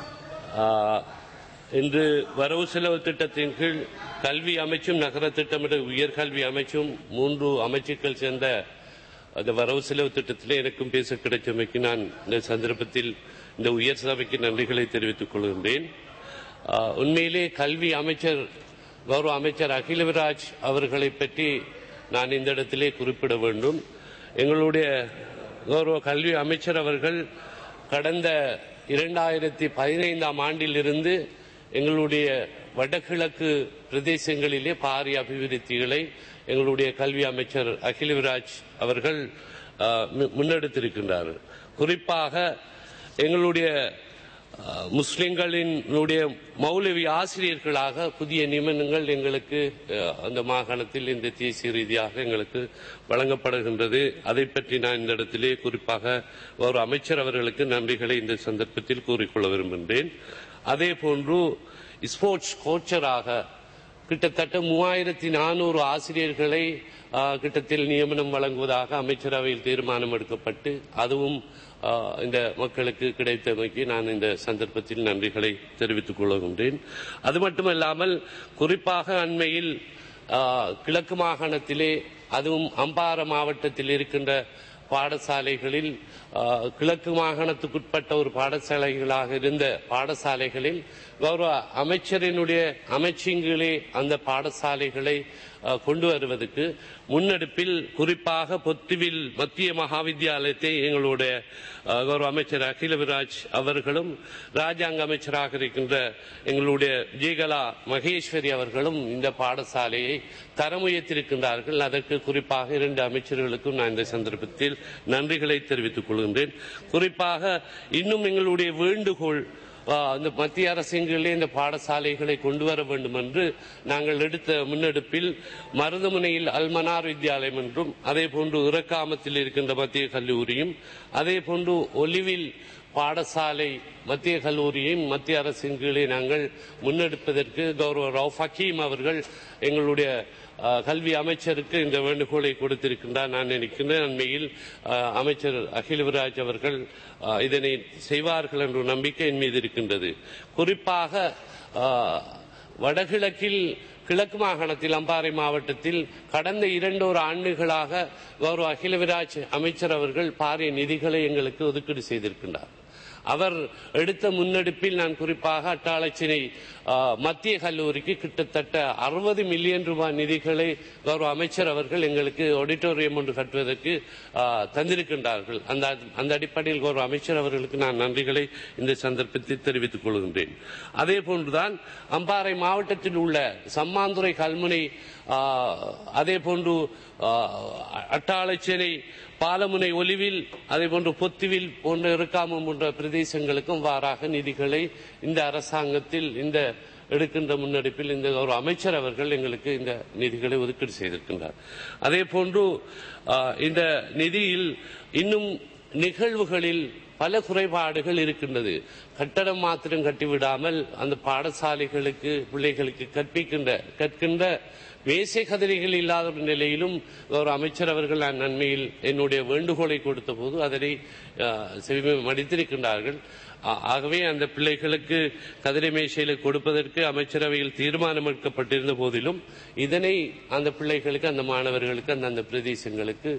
ஆஹ், இன்று வரவு செலவு திட்டத்தின் கீழ் கல்வி அமைச்சும் நகர திட்டமிட உயர்கல்வி அமைச்சும் மூன்று அமைச்சுக்கள் சேர்ந்த அந்த வரவு செலவு திட்டத்திலே எனக்கும் பேச கிடைத்தமைக்கு நான் இந்த சந்தர்ப்பத்தில் இந்த உயர் சபைக்கு நன்றிகளை தெரிவித்துக் கொள்கின்றேன் ஆஹ், உண்மையிலே கல்வி அமைச்சர் கௌரவ அமைச்சர் அகிலவிராஜ் அவர்களை பற்றி நான் இந்த இடத்திலே குறிப்பிட வேண்டும் எங்களுடைய கௌரவ கல்வி அமைச்சர் அவர்கள் கடந்த இரண்டாயிரத்தி பதினைந்தாம் ஆண்டிலிருந்து எங்களுடைய வடகிழக்கு பிரதேசங்களிலே பாரிய அபிவிருத்திகளை எங்களுடைய கல்வி அமைச்சர் அகிலவிராஜ் அவர்கள் ஆஹ், மு- முன்னெடுத்திருக்கின்றார்கள் குறிப்பாக எங்களுடைய ஆஹ், முஸ்லிம்களினுடைய மௌலவி ஆசிரியர்களாக புதிய நியமனங்கள் எங்களுக்கு ஆஹ், அந்த மாகாணத்தில் இந்த தேசிய ரீதியாக எங்களுக்கு வழங்கப்படுகின்றது அதை பற்றி நான் இந்த இடத்திலே குறிப்பாக ஒரு அமைச்சர் அவர்களுக்கு நன்றிகளை இந்த சந்தர்ப்பத்தில் கூறிக்கொள்ள விரும்புகின்றேன் அதே போன்று ஸ்போர்ட்ஸ் கோச்சராக கிட்டத்தட்ட மூவாயிரத்தி நானூறு ஆசிரியர்களை ஆ, கிட்டத்தில் நியமனம் வழங்குவதாக அமைச்சரவையில் தீர்மானம் எடுக்கப்பட்டு அதுவும் ஆ, இந்த மக்களுக்கு கிடைத்தமைக்கு நான் இந்த சந்தர்ப்பத்தில் நன்றிகளை தெரிவித்துக் கொள்கின்றேன் அது மட்டுமல்லாமல் குறிப்பாக அண்மையில் ஆ, கிழக்கு மாகாணத்திலே அதுவும் அம்பார மாவட்டத்தில் இருக்கின்ற பாடசாலைகளில் ஆ, கிழக்கு மாகாணத்துக்குட்பட்ட ஒரு பாடசாலைகளாக இருந்த பாடசாலைகளில் கௌரவ அமைச்சரினுடைய அமைச்சிங்களே அந்த பாடசாலைகளை ஆ, கொண்டு வருவதற்கு முன்னெடுப்பில் குறிப்பாக பொத்துவில் மத்திய மகாவித்யாலயத்தை எங்களுடைய ஆ, கௌரவ அமைச்சர் அகிலவிராஜ் அவர்களும் ராஜாங்க அமைச்சராக இருக்கின்ற எங்களுடைய விஜயகலா மகேஸ்வரி அவர்களும் இந்த பாடசாலையை தரம் உயர்த்தியிருக்கின்றார்கள் அதற்கு குறிப்பாக இரண்டு அமைச்சர்களுக்கும் நான் இந்த சந்தர்ப்பத்தில் நன்றிகளை தெரிவித்துக் கொள்கின்றேன் குறிப்பாக இன்னும் எங்களுடைய வேண்டுகோள் ஆ, இந்த மத்திய அரசுகளே இந்த பாடசாலைகளை கொண்டு வர வேண்டும் என்று நாங்கள் எடுத்த முன்னெடுப்பில் மருதமுனையில் அல்மனார் வித்யாலயம் என்றும் அதே போன்று இறக்காமத்தில் இருக்கின்ற மத்திய கல்லூரியும் அதே போன்று ஒலிவில் பாடசாலை மத்திய கல்லூரியும் மத்திய அரசின் கீழே நாங்கள் முன்னெடுப்பதற்கு கௌரவ ரவுஃப் ஹக்கீம் அவர்கள் எங்களுடைய ஆ, கல்வி அமைச்சருக்கு இந்த வேண்டுகோளை கொடுத்திருக்கின்றார் நான் நினைக்கின்றேன் அண்மையில் ஆ, அமைச்சர் அகிலவிராஜ் அவர்கள் ஆ, இதனை செய்வார்கள் என்ற ஒரு நம்பிக்கை என் மீது இருக்கின்றது குறிப்பாக ஆ, வடகிழக்கில் கிழக்கு மாகாணத்தில் அம்பாறை மாவட்டத்தில் கடந்த இரண்டோரு ஆண்டுகளாக கௌரவ அகிலவிராஜ் அமைச்சர் அவர்கள் பாரிய நிதிகளை எங்களுக்கு ஒதுக்கீடு செய்திருக்கின்றார் அவர் எடுத்த முன்னெடுப்பில் நான் குறிப்பாக அட்டாளச்சினை ஆ, மத்திய கல்லூரிக்கு கிட்டத்தட்ட அறுபது மில்லியன் ரூபாய் நிதிகளை கௌரவ அமைச்சர் அவர்கள் எங்களுக்கு ஆடிட்டோரியம் ஒன்று கட்டுவதற்கு ஆ, தந்திருக்கின்றார்கள் அந்த அந்த அடிப்படையில் கௌரவ அமைச்சர் அவர்களுக்கு நான் நன்றிகளை இந்த சந்தர்ப்பத்தில் தெரிவித்துக் கொள்கின்றேன் அதே போன்றுதான் அம்பாறை மாவட்டத்தில் உள்ள சம்மாந்துறை கல்முனை ஆ, அதே போன்று ஆ, அட்டாளச்சேனை பாலமுனை ஒலிவில் அதே போன்று பொத்துவில் போன்ற இருக்காமம் போன்ற பிரதேசங்களுக்கும் வாராக நிதிகளை இந்த அரசாங்கத்தில் இந்த எடுக்கின்ற முன்னெடுப்பில் இந்த ஒரு அமைச்சர் அவர்கள் எங்களுக்கு இந்த நிதிகளை ஒதுக்கீடு செய்திருக்கின்றார் அதே போன்று ஆ, இந்த நிதியில் இன்னும் நிகழ்வுகளில் பல குறைபாடுகள் இருக்கின்றது கட்டடம் மாத்திரம் கட்டிவிடாமல் அந்த பாடசாலைகளுக்கு பிள்ளைகளுக்கு கற்பிக்கின்ற கற்கின்ற மேசை கதிரைகள் இல்லாத ஒரு நிலையிலும் ஒரு அமைச்சர் அவர்கள் நான் நன்மையில் என்னுடைய வேண்டுகோளை கொடுத்த போது அதனை செவி மடித்திருக்கின்றார்கள் ஆ- ஆகவே அந்த பிள்ளைகளுக்கு கதிரை மேசையில கொடுப்பதற்கு அமைச்சரவையில் தீர்மானம் எடுக்கப்பட்டிருந்த போதிலும் இதனை அந்த பிள்ளைகளுக்கு அந்த மாணவர்களுக்கு அந்த அந்த பிரதேசங்களுக்கு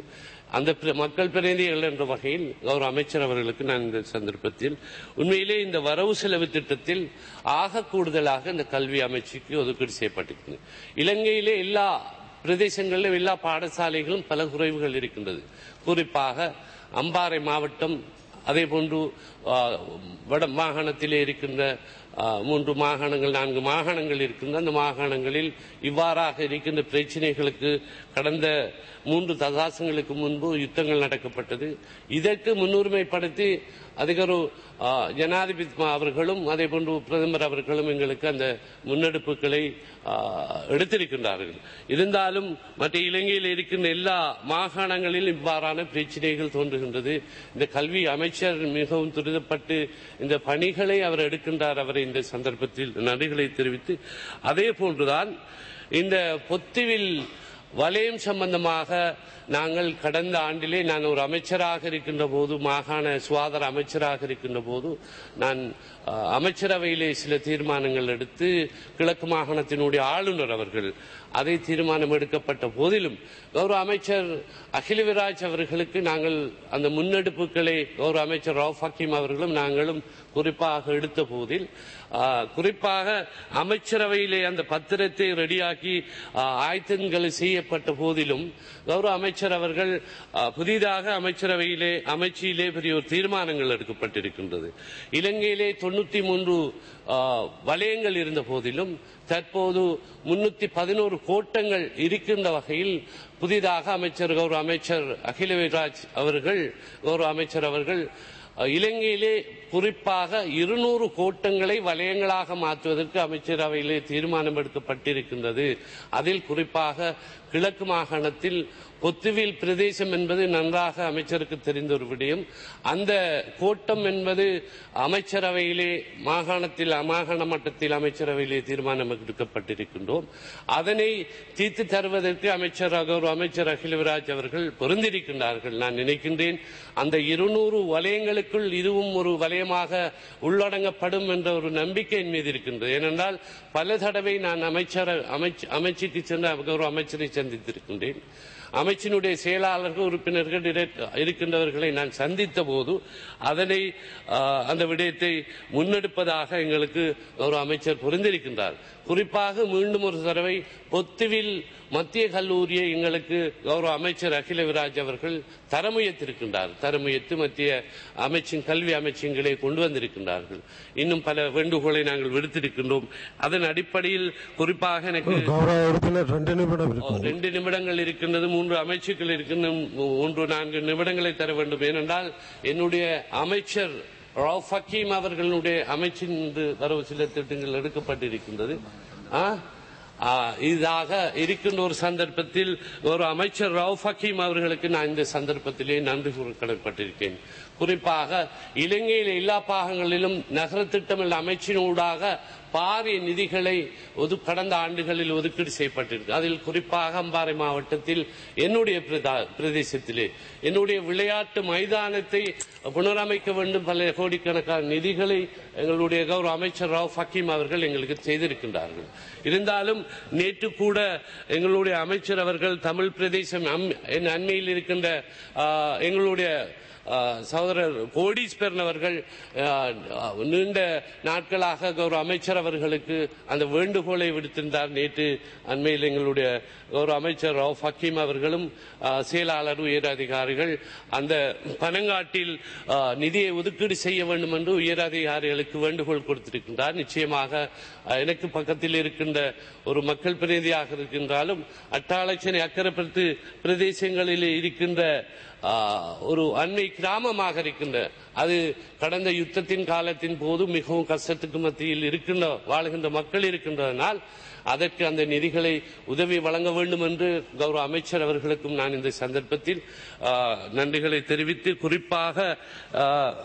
அந்த பிர- மக்கள் பிரதிநிதிகள் என்ற வகையில் கௌரவ அமைச்சர் அவர்களுக்கு நான் இந்த சந்தர்ப்பத்தில் உண்மையிலே இந்த வரவு செலவு திட்டத்தில் ஆக கூடுதலாக இந்த கல்வி அமைச்சுக்கு ஒதுக்கீடு செய்யப்பட்டிருக்கிறது இலங்கையிலே எல்லா பிரதேசங்களிலும் எல்லா பாடசாலைகளும் பல குறைவுகள் இருக்கின்றது குறிப்பாக அம்பாறை மாவட்டம் அதே போன்று ஆ, வட மாகாணத்திலே இருக்கின்ற ஆ, மூன்று மாகாணங்கள் நான்கு மாகாணங்கள் இருக்கின்ற அந்த மாகாணங்களில் இவ்வாறாக இருக்கின்ற பிரச்சனைகளுக்கு கடந்த மூன்று தசாசங்களுக்கு முன்பு யுத்தங்கள் நடக்கப்பட்டது இதற்கு முன்னுரிமைப்படுத்தி அதிகரு ஆ, ஜனாதிபதி அவர்களும் அதே போன்று பிரதமர் அவர்களும் எங்களுக்கு அந்த முன்னெடுப்புகளை ஆ, எடுத்திருக்கின்றார்கள் இருந்தாலும் மற்ற இலங்கையில் இருக்கின்ற எல்லா மாகாணங்களிலும் இவ்வாறான பிரச்சனைகள் தோன்றுகின்றது இந்த கல்வி அமைச்சர் மிகவும் துரிதப்பட்டு இந்த பணிகளை அவர் எடுக்கின்றார் அவரை இந்த சந்தர்ப்பத்தில் நன்றிகளை தெரிவித்து அதே போன்றுதான் இந்த பொத்துவில் வலயம் சம்பந்தமாக நாங்கள் கடந்த ஆண்டிலே நான் ஒரு அமைச்சராக இருக்கின்ற போது மாகாண சுகாதார அமைச்சராக இருக்கின்ற போது நான் அஹ், அமைச்சரவையிலே சில தீர்மானங்கள் எடுத்து கிழக்கு மாகாணத்தினுடைய ஆளுநர் அவர்கள் அதை தீர்மானம் எடுக்கப்பட்ட போதிலும் கௌரவ அமைச்சர் அகிலவிராஜ் அவர்களுக்கு நாங்கள் அந்த முன்னெடுப்புகளை கௌரவ அமைச்சர் ரவுஃப் ஹக்கீம் அவர்களும் நாங்களும் குறிப்பாக எடுத்த போதில் ஆ, குறிப்பாக அமைச்சரவையிலே அந்த பத்திரத்தை ரெடியாக்கி ஆ, ஆயத்தங்கள் செய்யப்பட்ட போதிலும் கௌரவ அமைச்சர் அவர்கள் ஆ, புதிதாக அமைச்சரவையிலே அமைச்சியிலே பெரிய ஒரு தீர்மானங்கள் எடுக்கப்பட்டிருக்கின்றது இலங்கையிலே தொண்ணூத்தி மூன்று ஆ, வலயங்கள் இருந்த போதிலும் தற்போது முன்னூத்தி பதினோரு கோட்டங்கள் இருக்கின்ற வகையில் புதிதாக அமைச்சர் கௌரவ அமைச்சர் அகிலவிராஜ் அவர்கள் கௌரவ அமைச்சர் அவர்கள் அஹ், இலங்கையிலே குறிப்பாக இருநூறு கோட்டங்களை வலயங்களாக மாற்றுவதற்கு அமைச்சரவையிலே தீர்மானம் எடுக்கப்பட்டிருக்கின்றது அதில் குறிப்பாக கிழக்கு மாகாணத்தில் பொத்துவில் பிரதேசம் என்பது நன்றாக அமைச்சருக்கு தெரிந்த ஒரு விடயம் அந்த கோட்டம் என்பது அமைச்சரவையிலே மாகாணத்தில் மாகாண மட்டத்தில் அமைச்சரவையிலே தீர்மானம் எடுக்கப்பட்டிருக்கின்றோம் அதனை தீர்த்து தருவதற்கு அமைச்சர் கௌரவ அமைச்சர் அகிலவிராஜ் அவர்கள் பொருந்திருக்கின்றார்கள் நான் நினைக்கின்றேன் அந்த இருநூறு வலயங்களுக்குள் இதுவும் ஒரு வலயமாக உள்ளடங்கப்படும் என்ற ஒரு நம்பிக்கை என் மீது இருக்கின்றது ஏனென்றால் பல தடவை நான் அமைச்சர் அமைச்சு அமைச்சுக்கு சென்ற கௌரவ அமைச்சரை சந்தித்திருக்கின்றேன் அமைச்சினுடைய செயலாளர்கள் உறுப்பினர்கள் இரு- இருக்கின்றவர்களை நான் சந்தித்த போது அதனை ஆ, அந்த விடயத்தை முன்னெடுப்பதாக எங்களுக்கு ஒரு அமைச்சர் புரிந்திருக்கின்றார் குறிப்பாக மீண்டும் ஒரு தடவை பொத்துவில் மத்திய கல்லூரியை எங்களுக்கு கௌரவ அமைச்சர் அகில விராஜ் அவர்கள் தரமுயர்த்திருக்கின்றார் தரமுயர்த்து மத்திய அமைச்சின் கல்வி அமைச்சங்களே கொண்டு வந்திருக்கின்றார்கள் இன்னும் பல வேண்டுகோளை நாங்கள் விடுத்திருக்கின்றோம் அதன் அடிப்படையில் குறிப்பாக எனக்கு கௌரவ உறுப்பினர் ரெண்டு நிமிடம் இருக்கும் ரெண்டு நிமிடங்கள் இருக்கின்றது மூன்று அமைச்சுக்கள் இருக்கின்ற மூன்று நான்கு நிமிடங்களை தர வேண்டும் ஏனென்றால் என்னுடைய அமைச்சர் ரவுஃப் ஹக்கீம் அவர்களுடைய அமைச்சின் இன்று வரவு சில திட்டங்கள் எடுக்கப்பட்டிருக்கின்றது ஆ? ஆ, இதாக இருக்கின்ற ஒரு சந்தர்ப்பத்தில் ஒரு அமைச்சர் ரவுஃப் ஹக்கீம் அவர்களுக்கு நான் இந்த சந்தர்ப்பத்திலே நன்றி கூற கடற்பட்டிருக்கேன் குறிப்பாக இலங்கையில் எல்லா பாகங்களிலும் நகர திட்டமில் அமைச்சினூடாக பாரிய நிதிகளை ஒது கடந்த ஆண்டுகளில் ஒதுக்கீடு செய்யப்பட்டிருக்கு அதில் குறிப்பாக அம்பாறை மாவட்டத்தில் என்னுடைய பிரதா- பிரதேசத்திலே என்னுடைய விளையாட்டு மைதானத்தை புனரமைக்க வேண்டும் பல கோடிக்கணக்கான நிதிகளை எங்களுடைய கௌரவ அமைச்சர் ராவ் ஃபக்கீம் அவர்கள் எங்களுக்கு செய்திருக்கின்றார்கள் இருந்தாலும் நேற்று கூட எங்களுடைய அமைச்சர் அவர்கள் தமிழ் பிரதேசம் அம்- என் அண்மையில் இருக்கின்ற ஆ, எங்களுடைய ஆ, சகோதரர் கோடீஸ்வரன் அவர்கள் ஆ, நீண்ட நாட்களாக கௌரவ அமைச்சர் அவர்களுக்கு அந்த வேண்டுகோளை விடுத்திருந்தார் நேற்று அண்மையில் எங்களுடைய கௌரவ அமைச்சர் ரவுஃப் ஹக்கீம் அவர்களும் ஆ, செயலாளர் உயர் அதிகாரிகள் அந்த பனங்காட்டில் ஆ, நிதியை ஒதுக்கீடு செய்ய வேண்டும் என்று உயர் அதிகாரிகளுக்கு வேண்டுகோள் கொடுத்திருக்கின்றார் நிச்சயமாக ஆ, எனக்கு பக்கத்தில் இருக்கின்ற ஒரு மக்கள் பிரதிநிதியாக இருக்கின்றாலும் அட்டாளச்சனை அக்கரப்பத்து பிரதேசங்களில் இருக்கின்ற ஆ, ஒரு அண்மை கிராமமாக இருக்கின்ற அது கடந்த யுத்தத்தின் காலத்தின் போது மிகவும் கஷ்டத்துக்கு மத்தியில் இருக்கின்ற வாழுகின்ற மக்கள் இருக்கின்றதனால் அதற்கு அந்த நிதிகளை உதவி வழங்க வேண்டும் என்று கௌரவ அமைச்சர் அவர்களுக்கும் நான் இந்த சந்தர்ப்பத்தில் ஆ, நன்றிகளை தெரிவித்து குறிப்பாக ஆ,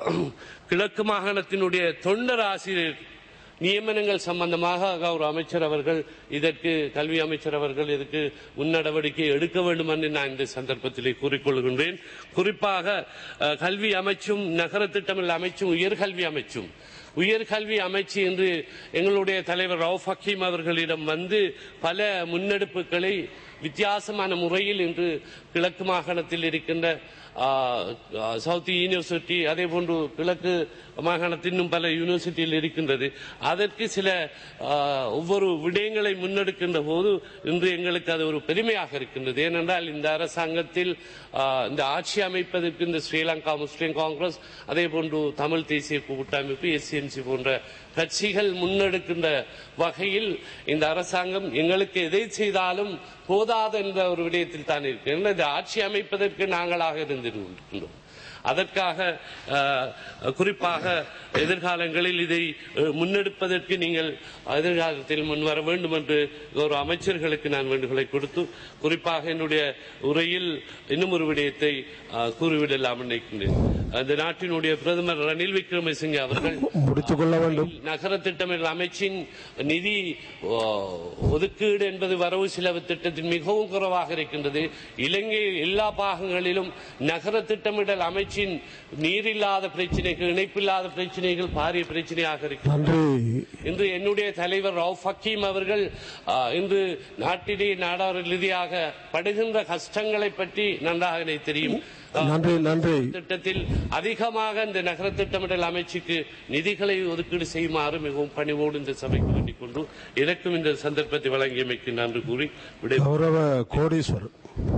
கிழக்கு மாகாணத்தினுடைய தொண்டர் ஆசிரியர் நியமனங்கள் சம்பந்தமாக கௌரவ அமைச்சர் அவர்கள் இதற்கு கல்வி அமைச்சர் அவர்கள் இதற்கு முன்னடவடிக்கை எடுக்க வேண்டும் என்று நான் இந்த சந்தர்ப்பத்திலே கூறிக்கொள்கின்றேன் குறிப்பாக அஹ், கல்வி அமைச்சும் நகர திட்டமில் அமைச்சும் உயர்கல்வி அமைச்சும் உயர்கல்வி அமைச்சு என்று எங்களுடைய தலைவர் ரவுஃப் ஹக்கீம் அவர்களிடம் வந்து பல முன்னெடுப்புகளை வித்தியாசமான முறையில் இன்று கிழக்கு மாகாணத்தில் இருக்கின்ற ஆ, ஆ, சவுத் யூனிவர்சிட்டி அதே போன்று கிழக்கு மாகாணத்தில் இன்னும் பல யூனிவர்சிட்டியில் இருக்கின்றது அதற்கு சில ஆ, ஒவ்வொரு விடயங்களை முன்னெடுக்கின்ற போது இன்று எங்களுக்கு அது ஒரு பெருமையாக இருக்கின்றது ஏனென்றால் இந்த அரசாங்கத்தில் ஆ, இந்த ஆட்சி அமைப்பதற்கு இந்த ஸ்ரீலங்கா முஸ்லிம் காங்கிரஸ் அதே போன்று தமிழ் தேசிய கூட்டமைப்பு எஸ்சிஎம்சி போன்ற கட்சிகள் முன்னெடுக்கின்ற வகையில் இந்த அரசாங்கம் எங்களுக்கு எதை செய்தாலும் போதாது என்ற ஒரு விடயத்தில் தான் இருக்கு ஏன்னா இந்த ஆட்சி அமைப்பதற்கு நாங்களாக இருந்திருக்கின்றோம் அதற்காக அஹ், குறிப்பாக எதிர்காலங்களில் இதை அஹ், முன்னெடுப்பதற்கு நீங்கள் எதிர்காலத்தில் முன்வர வேண்டும் என்று ஒரு அமைச்சர்களுக்கு நான் வேண்டுகோளை கொடுத்து குறிப்பாக என்னுடைய உரையில் இன்னும் ஒரு விடயத்தை அஹ், கூறிவிடலாம் நினைக்கின்றேன் அந்த நாட்டினுடைய பிரதமர் ரணில் விக்ரமசிங்கே அவர்கள் முடித்துக் கொள்ள வேண்டும் நகர திட்டமிடல் அமைச்சின் நிதி ஓ, ஒதுக்கீடு என்பது வரவு செலவு திட்டத்தின் மிகவும் குறைவாக இருக்கின்றது இலங்கை எல்லா பாகங்களிலும் நகர திட்டமிடல் அமைச்சின் நீரில்லாத பிரச்சனைகள் இணைப்பில்லாத பிரச்சனைகள் பாரிய பிரச்சனையாக இருக்கிறது நன்றி இன்று என்னுடைய தலைவர் ரவுஃப் ஹக்கீம் அவர்கள் ஆ, இன்று நாட்டிலே நாடார் ரீதியாக படுகின்ற கஷ்டங்களை பற்றி நன்றாக எனக்கு தெரியும் ஆ, நன்றி நன்றி திட்டத்தில் அதிகமாக இந்த நகர திட்டமிடல் அமைச்சுக்கு நிதிகளை ஒதுக்கீடு செய்யுமாறு மிகவும் பணிவோடு இந்த சபைக்கு வேண்டிக் கொண்டு எனக்கும் இந்த சந்தர்ப்பத்தை வழங்கியமைக்கு நன்றி கூறி விடை கௌரவ கோடீஸ்வரர்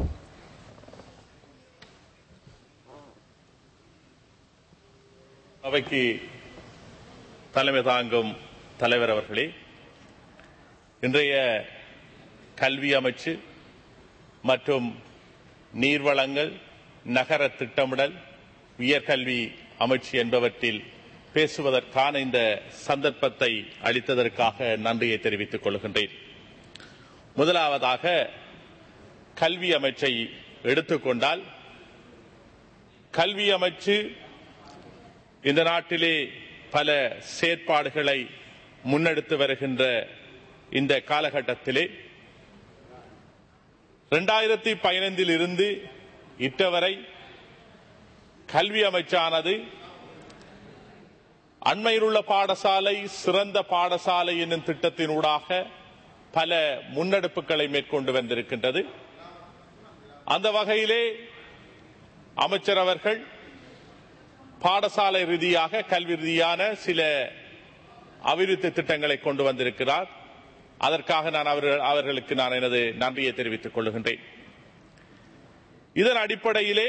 அவைக்கு தலைமை தாங்கும் தலைவர் அவர்களே இன்றைய கல்வி அமைச்சு மற்றும் நீர்வளங்கள் நகர திட்டமிடல் உயர்கல்வி அமைச்சு என்பவற்றில் பேசுவதற்கான இந்த சந்தர்ப்பத்தை அளித்ததற்காக நன்றியை தெரிவித்துக் கொள்கின்றேன் முதலாவதாக கல்வி அமைச்சை எடுத்துக்கொண்டால் கல்வி அமைச்சு இந்த நாட்டிலே பல செயற்பாடுகளை முன்னெடுத்து வருகின்ற இந்த காலகட்டத்திலே இரண்டாயிரத்தி பதினைந்தில் இருந்து இட்டவரை கல்வி அமைச்சானது அண்மையிலுள்ள பாடசாலை சிறந்த பாடசாலை என்னும் திட்டத்தினூடாக பல முன்னெடுப்புகளை மேற்கொண்டு வந்திருக்கின்றது அந்த வகையிலே அமைச்சர் அவர்கள் பாடசாலை ரீதியாக கல்வி ரீதியான சில அபிவிருத்தி திட்டங்களை கொண்டு வந்திருக்கிறார் அதற்காக நான் அவர்கள் அவர்களுக்கு நான் எனது நன்றியை தெரிவித்துக் கொள்கின்றேன் இதன் அடிப்படையிலே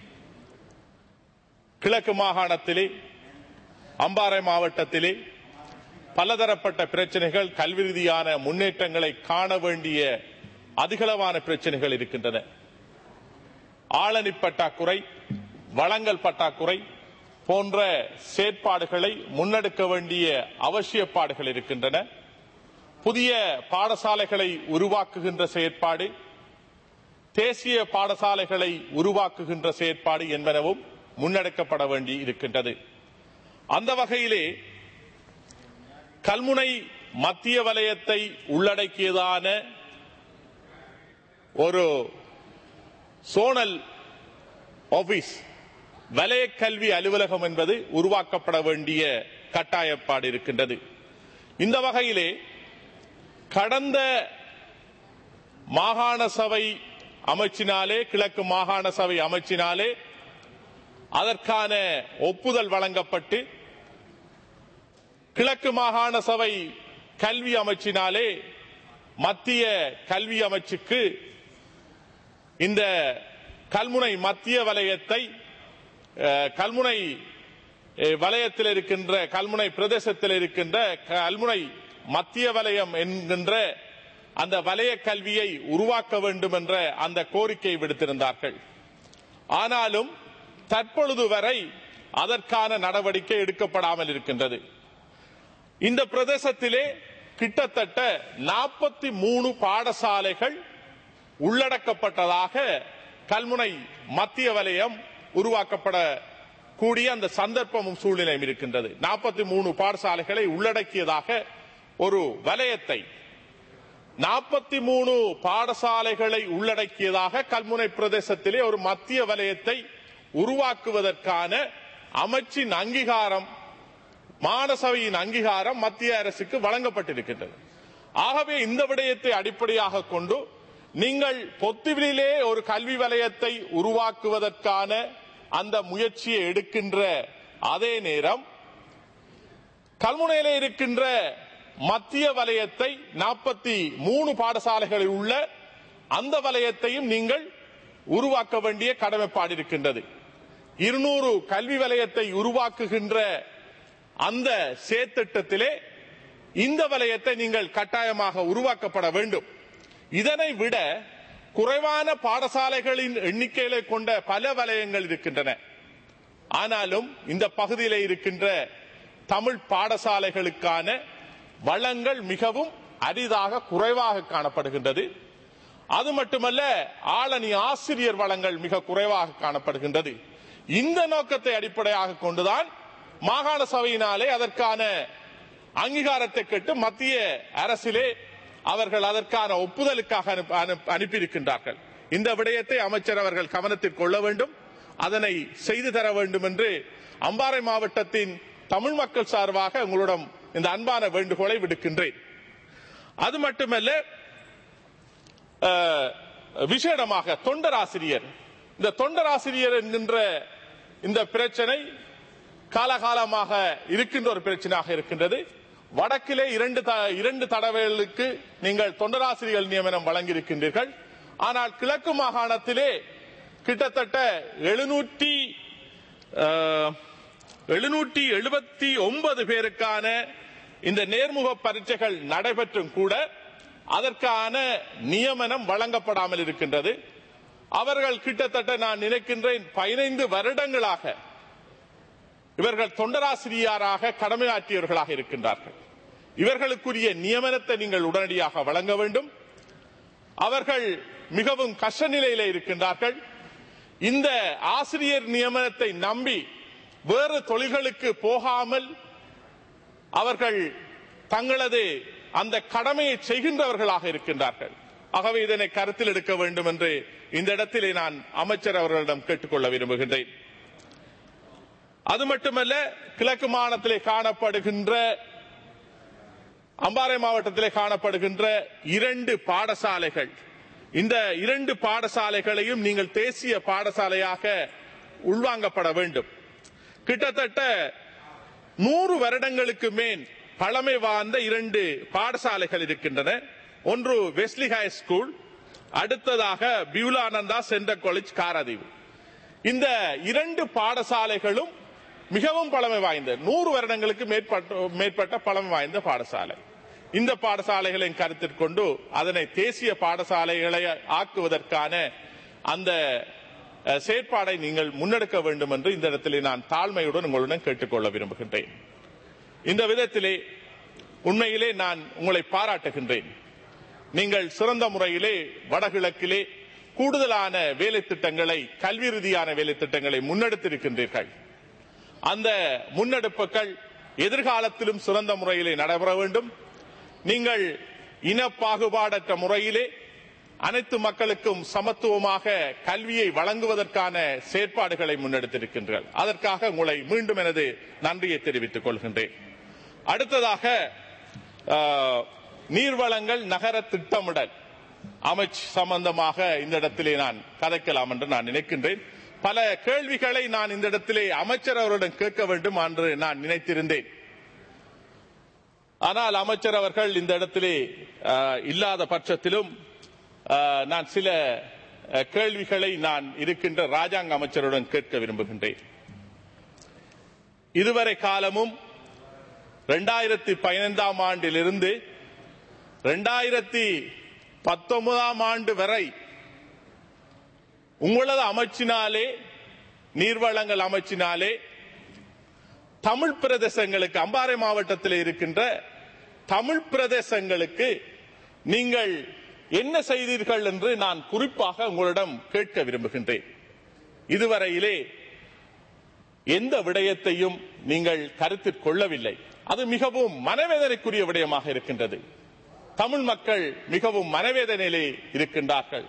கிழக்கு மாகாணத்திலே அம்பாறை மாவட்டத்திலே பலதரப்பட்ட பிரச்சனைகள் கல்வி ரீதியான முன்னேற்றங்களை காண வேண்டிய அதிகளவான பிரச்சனைகள் இருக்கின்றன ஆளணி பற்றாக்குறை வளங்கள் பற்றாக்குறை போன்ற செயற்பாடுகளை முன்னெடுக்க வேண்டிய அவசியப்பாடுகள் இருக்கின்றன புதிய பாடசாலைகளை உருவாக்குகின்ற செயற்பாடு தேசிய பாடசாலைகளை உருவாக்குகின்ற செயற்பாடு என்பனவும் முன்னெடுக்கப்பட வேண்டி இருக்கின்றது அந்த வகையிலே கல்முனை மத்திய வலயத்தை உள்ளடக்கியதான ஒரு சோனல் ஆபீஸ் வலய கல்வி அலுவலகம் என்பது உருவாக்கப்பட வேண்டிய கட்டாயப்பாடு இருக்கின்றது இந்த வகையிலே கடந்த மாகாண சபை அமைச்சினாலே கிழக்கு மாகாண சபை அமைச்சினாலே அதற்கான ஒப்புதல் வழங்கப்பட்டு கிழக்கு மாகாண சபை கல்வி அமைச்சினாலே மத்திய கல்வி அமைச்சுக்கு இந்த கல்முனை மத்திய வலயத்தை அஹ், கல்முனை அஹ், வலயத்தில் இருக்கின்ற கல்முனை பிரதேசத்தில் இருக்கின்ற கல்முனை மத்திய வலயம் என்கின்ற அந்த வலய கல்வியை உருவாக்க வேண்டும் என்ற அந்த கோரிக்கை விடுத்திருந்தார்கள் ஆனாலும் தற்பொழுது வரை அதற்கான நடவடிக்கை எடுக்கப்படாமல் இருக்கின்றது இந்த பிரதேசத்திலே கிட்டத்தட்ட நாற்பத்தி மூணு பாடசாலைகள் உள்ளடக்கப்பட்டதாக கல்முனை மத்திய வலயம் உருவாக்கப்பட கூடிய அந்த சந்தர்ப்பமும் சூழ்நிலையும் இருக்கின்றது நாற்பத்தி மூணு பாடசாலைகளை உள்ளடக்கியதாக ஒரு வலயத்தை நாற்பத்தி மூணு பாடசாலைகளை உள்ளடக்கியதாக கல்முனை பிரதேசத்திலே ஒரு மத்திய வலயத்தை உருவாக்குவதற்கான அமைச்சின் அங்கீகாரம் மாநசபையின் அங்கீகாரம் மத்திய அரசுக்கு வழங்கப்பட்டிருக்கின்றது ஆகவே இந்த விடயத்தை அடிப்படையாக கொண்டு நீங்கள் பொத்துவிலே ஒரு கல்வி வலயத்தை உருவாக்குவதற்கான அந்த முயற்சியை எடுக்கின்ற அதே நேரம் கல்முனையிலே இருக்கின்ற மத்திய வலயத்தை நாற்பத்தி மூணு பாடசாலைகளில் உள்ள அந்த வலயத்தையும் நீங்கள் உருவாக்க வேண்டிய கடமைப்பாடு இருக்கின்றது இருநூறு கல்வி வலயத்தை உருவாக்குகின்ற அந்த சேத்திட்டத்திலே இந்த வலயத்தை நீங்கள் கட்டாயமாக உருவாக்கப்பட வேண்டும் இதனை விட குறைவான பாடசாலைகளின் எண்ணிக்கைகளை கொண்ட பல வலயங்கள் இருக்கின்றன ஆனாலும் இந்த பகுதியில் இருக்கின்ற தமிழ் பாடசாலைகளுக்கான வளங்கள் மிகவும் அரிதாக குறைவாக காணப்படுகின்றது அது மட்டுமல்ல ஆளணி ஆசிரியர் வளங்கள் மிக குறைவாக காணப்படுகின்றது இந்த நோக்கத்தை அடிப்படையாக கொண்டுதான் மாகாண சபையினாலே அதற்கான அங்கீகாரத்தை கேட்டு மத்திய அரசிலே அவர்கள் அதற்கான ஒப்புதலுக்காக அனுப்ப- அனுப்ப- அனுப்பியிருக்கின்றார்கள் இந்த விடயத்தை அமைச்சர் அவர்கள் கவனத்தில் கொள்ள வேண்டும் அதனை செய்து தர வேண்டும் என்று அம்பாறை மாவட்டத்தின் தமிழ் மக்கள் சார்பாக உங்களிடம் இந்த அன்பான வேண்டுகோளை விடுக்கின்றேன் அது மட்டுமல்ல அஹ், விசேடமாக தொண்டராசிரியர் இந்த தொண்டராசிரியர் என்கின்ற இந்த பிரச்சனை காலகாலமாக இருக்கின்ற ஒரு பிரச்சனையாக இருக்கின்றது வடக்கிலே இரண்டு த- இரண்டு தடவைகளுக்கு நீங்கள் தொண்டராசிரியர்கள் நியமனம் வழங்கியிருக்கின்றீர்கள் ஆனால் கிழக்கு மாகாணத்திலே கிட்டத்தட்ட எழுநூற்றி எழுநூற்றி எழுபத்தி ஒன்பது பேருக்கான இந்த நேர்முக பரீட்சைகள் நடைபெற்றும் கூட அதற்கான நியமனம் வழங்கப்படாமல் இருக்கின்றது அவர்கள் கிட்டத்தட்ட நான் நினைக்கின்றேன் பதினைந்து வருடங்களாக இவர்கள் தொண்டராசிரியராக கடமையாற்றியவர்களாக இருக்கின்றார்கள் இவர்களுக்குரிய நியமனத்தை நீங்கள் உடனடியாக வழங்க வேண்டும் அவர்கள் மிகவும் கஷ்ட நிலையில இருக்கின்றார்கள் இந்த ஆசிரியர் நியமனத்தை நம்பி வேறு தொழில்களுக்கு போகாமல் அவர்கள் தங்களது அந்த கடமையை செய்கின்றவர்களாக இருக்கின்றார்கள் ஆகவே இதனை கருத்தில் எடுக்க வேண்டும் என்று இந்த இடத்திலே நான் அமைச்சர் அவர்களிடம் கேட்டுக்கொள்ள விரும்புகின்றேன் அது மட்டுமல்ல கிழக்கு மாநிலத்திலே காணப்படுகின்ற அம்பாறை மாவட்டத்திலே காணப்படுகின்ற இரண்டு பாடசாலைகள் இந்த இரண்டு பாடசாலைகளையும் நீங்கள் தேசிய பாடசாலையாக உள்வாங்கப்பட வேண்டும் கிட்டத்தட்ட நூறு வருடங்களுக்கு மேல் பழமை வாழ்ந்த இரண்டு பாடசாலைகள் இருக்கின்றன ஒன்று வெஸ்லி ஹை ஸ்கூல் அடுத்ததாக பியூலானந்தா சென்டர் காலேஜ் காராதீவு இந்த இரண்டு பாடசாலைகளும் மிகவும் பழமை வாய்ந்த நூறு வருடங்களுக்கு மேற்பட்ட மேற்பட்ட பழமை வாய்ந்த பாடசாலை இந்த பாடசாலைகளை கருத்தில் கொண்டு அதனை தேசிய பாடசாலைகளை ஆக்குவதற்கான அந்த அஹ், செயற்பாடை நீங்கள் முன்னெடுக்க வேண்டும் என்று இந்த இடத்திலே நான் தாழ்மையுடன் உங்களுடன் கேட்டுக்கொள்ள விரும்புகின்றேன் இந்த விதத்திலே உண்மையிலே நான் உங்களை பாராட்டுகின்றேன் நீங்கள் சிறந்த முறையிலே வடகிழக்கிலே கூடுதலான வேலை திட்டங்களை கல்வி ரீதியான வேலை திட்டங்களை முன்னெடுத்திருக்கின்றீர்கள் அந்த முன்னெடுப்புகள் எதிர்காலத்திலும் சிறந்த முறையிலே நடைபெற வேண்டும் நீங்கள் இன பாகுபாடற்ற முறையிலே அனைத்து மக்களுக்கும் சமத்துவமாக கல்வியை வழங்குவதற்கான செயற்பாடுகளை முன்னெடுத்திருக்கின்றீர்கள் அதற்காக உங்களை மீண்டும் எனது நன்றியை தெரிவித்துக் கொள்கின்றேன் அடுத்ததாக ஆஹ், நீர்வளங்கள் நகர திட்டமிடல் அமைச்சு சம்பந்தமாக இந்த இடத்திலே நான் கதைக்கலாம் என்று நான் நினைக்கின்றேன் பல கேள்விகளை நான் இந்த இடத்திலே அமைச்சர் அவரிடம் கேட்க வேண்டும் என்று நான் நினைத்திருந்தேன் ஆனால் அமைச்சர் அவர்கள் இந்த இடத்திலே ஆஹ், இல்லாத பட்சத்திலும் ஆஹ், நான் சில ஆஹ், கேள்விகளை நான் இருக்கின்ற ராஜாங்க அமைச்சருடன் கேட்க விரும்புகின்றேன் இதுவரை காலமும் இரண்டாயிரத்தி பதினைந்தாம் ஆண்டிலிருந்து இரண்டாயிரத்தி பத்தொன்பதாம் ஆண்டு வரை உங்களது அமைச்சினாலே நீர்வளங்கள் அமைச்சினாலே தமிழ் பிரதேசங்களுக்கு அம்பாறை மாவட்டத்தில் இருக்கின்ற தமிழ் பிரதேசங்களுக்கு நீங்கள் என்ன செய்தீர்கள் என்று நான் குறிப்பாக உங்களிடம் கேட்க விரும்புகின்றேன் இதுவரையிலே எந்த விடயத்தையும் நீங்கள் கருத்தில் கொள்ளவில்லை அது மிகவும் மனவேதனைக்குரிய விடயமாக இருக்கின்றது தமிழ் மக்கள் மிகவும் மனவேதனையிலே இருக்கின்றார்கள்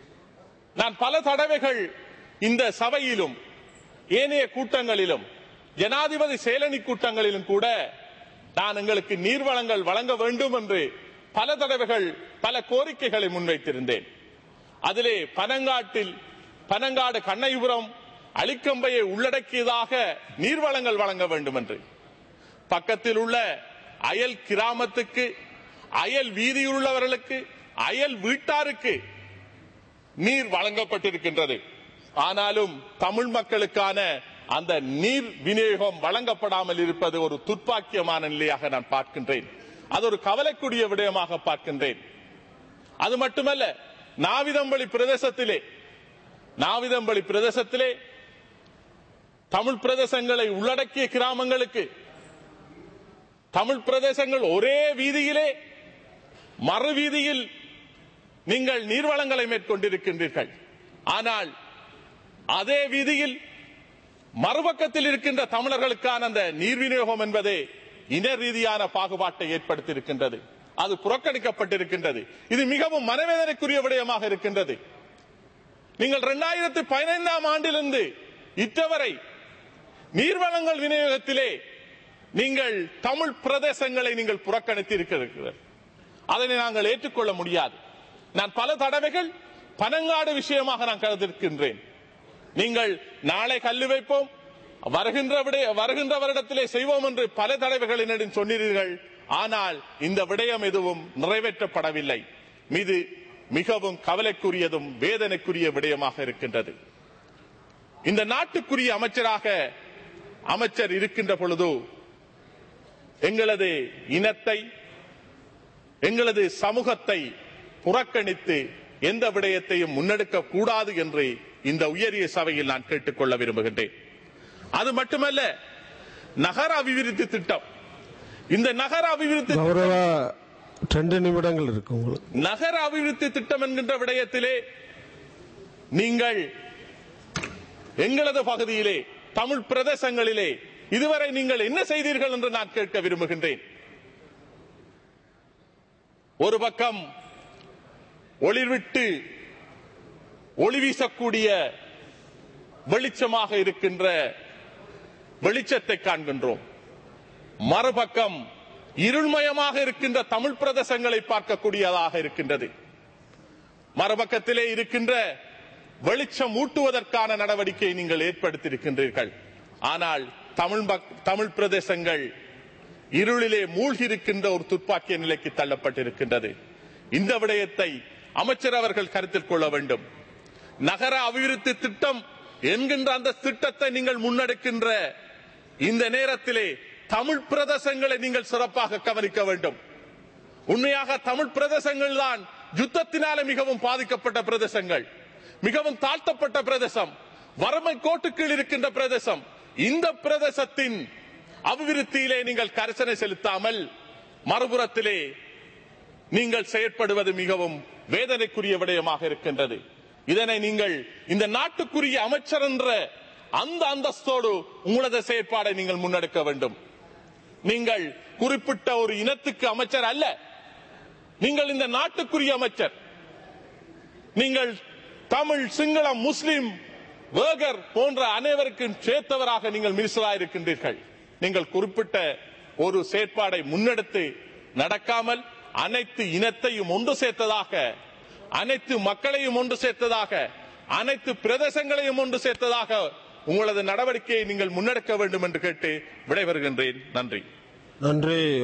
நான் பல தடவைகள் இந்த சபையிலும் ஏனைய கூட்டங்களிலும் ஜனாதிபதி சேலனி கூட்டங்களிலும் கூட நான் எங்களுக்கு நீர் வளங்கள் வழங்க வேண்டும் என்று பல தடவைகள் பல கோரிக்கைகளை முன்வைத்திருந்தேன் அதிலே பனங்காட்டில் பனங்காடு கண்ணைபுரம் அளிக்கம்பையை உள்ளடக்கியதாக நீர்வளங்கள் வழங்க வேண்டும் என்று பக்கத்தில் உள்ள அயல் கிராமத்துக்கு அயல் வீதியில் உள்ளவர்களுக்கு அயல் வீட்டாருக்கு நீர் வழங்கப்பட்டிருக்கின்றது ஆனாலும் தமிழ் மக்களுக்கான அந்த நீர் விநியோகம் வழங்கப்படாமல் இருப்பது ஒரு துர்ப்பாக்கியமான நிலையாக நான் பார்க்கின்றேன் அது ஒரு கவலைக்குரிய விடயமாக பார்க்கின்றேன் அது மட்டுமல்ல நாவிதம்பள்ளி பிரதேசத்திலே நாவிதம்பள்ளி பிரதேசத்திலே தமிழ் பிரதேசங்களை உள்ளடக்கிய கிராமங்களுக்கு தமிழ் பிரதேசங்கள் ஒரே வீதியிலே மறு வீதியில் நீங்கள் நீர்வளங்களை மேற்கொண்டிருக்கின்றீர்கள் ஆனால் அதே வீதியில் மறுபக்கத்தில் இருக்கின்ற தமிழர்களுக்கான அந்த நீர் விநியோகம் என்பதே இன ரீதியான பாகுபாட்டை ஏற்படுத்தியிருக்கின்றது அது புறக்கணிக்கப்பட்டிருக்கின்றது இது மிகவும் மனவேதனைக்குரிய விடயமாக இருக்கின்றது நீங்கள் இரண்டாயிரத்தி பதினைந்தாம் ஆண்டிலிருந்து இத்தவரை நீர்வளங்கள் விநியோகத்திலே நீங்கள் தமிழ் பிரதேசங்களை நீங்கள் புறக்கணித்திருக்கிறீர்கள் அதனை நாங்கள் ஏற்றுக்கொள்ள முடியாது நான் பல தடவைகள் பனங்காடு விஷயமாக நான் கருதிருக்கின்றேன் நீங்கள் நாளை கல்லு வைப்போம் வருகின்ற விடய வருகின்ற வருடத்திலே செய்வோம் என்று பல தடவைகள் என்னிடம் சொன்னீர்கள் ஆனால் இந்த விடயம் எதுவும் நிறைவேற்றப்படவில்லை மீது மிகவும் கவலைக்குரியதும் வேதனைக்குரிய விடயமாக இருக்கின்றது இந்த நாட்டுக்குரிய அமைச்சராக அமைச்சர் இருக்கின்ற பொழுது எங்களது இனத்தை எங்களது சமூகத்தை புறக்கணித்து எந்த விடயத்தையும் முன்னெடுக்க கூடாது என்று இந்த உயரிய சபையில் நான் கேட்டுக்கொள்ள விரும்புகின்றேன் அது மட்டுமல்ல நகர அபிவிருத்தி திட்டம் இந்த நகர அபிவிருத்தி கௌரவ ரெண்டு நிமிடங்கள் இருக்கு உங்களுக்கு நகர அபிவிருத்தி திட்டம் என்கின்ற விடயத்திலே நீங்கள் எங்களது பகுதியிலே தமிழ் பிரதேசங்களிலே இதுவரை நீங்கள் என்ன செய்தீர்கள் என்று நான் கேட்க விரும்புகின்றேன் ஒரு பக்கம் ஒளிர்விட்டு ஒளி வீசக்கூடிய வெளிச்சமாக இருக்கின்ற வெளிச்சத்தை காண்கின்றோம் மறுபக்கம் இருள்மயமாக இருக்கின்ற தமிழ் பிரதேசங்களை பார்க்கக்கூடியதாக இருக்கின்றது மறுபக்கத்திலே இருக்கின்ற வெளிச்சம் ஊட்டுவதற்கான நடவடிக்கையை நீங்கள் ஏற்படுத்தியிருக்கின்றீர்கள் ஆனால் தமிழ் மக்- தமிழ் பிரதேசங்கள் இருளிலே மூழ்கி இருக்கின்ற ஒரு துப்பாக்கிய நிலைக்கு தள்ளப்பட்டிருக்கின்றது இந்த விடயத்தை அமைச்சர் அவர்கள் கருத்தில் கொள்ள வேண்டும் நகர அபிவிருத்தி திட்டம் என்கின்ற அந்த திட்டத்தை நீங்கள் முன்னெடுக்கின்ற இந்த நேரத்திலே தமிழ் பிரதேசங்களை நீங்கள் சிறப்பாக கவனிக்க வேண்டும் உண்மையாக தமிழ் பிரதேசங்கள் தான் யுத்தத்தினால மிகவும் பாதிக்கப்பட்ட பிரதேசங்கள் மிகவும் தாழ்த்தப்பட்ட பிரதேசம் வறுமை கோட்டுக்கீழ் இருக்கின்ற பிரதேசம் இந்த பிரதேசத்தின் அபிவிருத்தியிலே நீங்கள் கரிசனை செலுத்தாமல் மறுபுறத்திலே நீங்கள் செயற்படுவது மிகவும் வேதனைக்குரிய விடயமாக இருக்கின்றது இதனை நீங்கள் இந்த நாட்டுக்குரிய அமைச்சர் என்ற அந்த அந்தஸ்தோடு உங்களது செயற்பாடை நீங்கள் முன்னெடுக்க வேண்டும் நீங்கள் குறிப்பிட்ட ஒரு இனத்துக்கு அமைச்சர் அல்ல நீங்கள் இந்த நாட்டுக்குரிய அமைச்சர் நீங்கள் தமிழ் சிங்களம் முஸ்லிம் வேகர் போன்ற அனைவருக்கும் சேர்த்தவராக நீங்கள் மினிஸ்டராக இருக்கின்றீர்கள் நீங்கள் குறிப்பிட்ட ஒரு செயற்பாடை முன்னெடுத்து நடக்காமல் அனைத்து இனத்தையும் ஒன்று சேர்த்ததாக அனைத்து மக்களையும் ஒன்று சேர்த்ததாக அனைத்து பிரதேசங்களையும் ஒன்று சேர்த்ததாக உங்களது நடவடிக்கையை நீங்கள் முன்னெடுக்க வேண்டும் என்று கேட்டு விடைபெறுகின்றேன் நன்றி நன்றி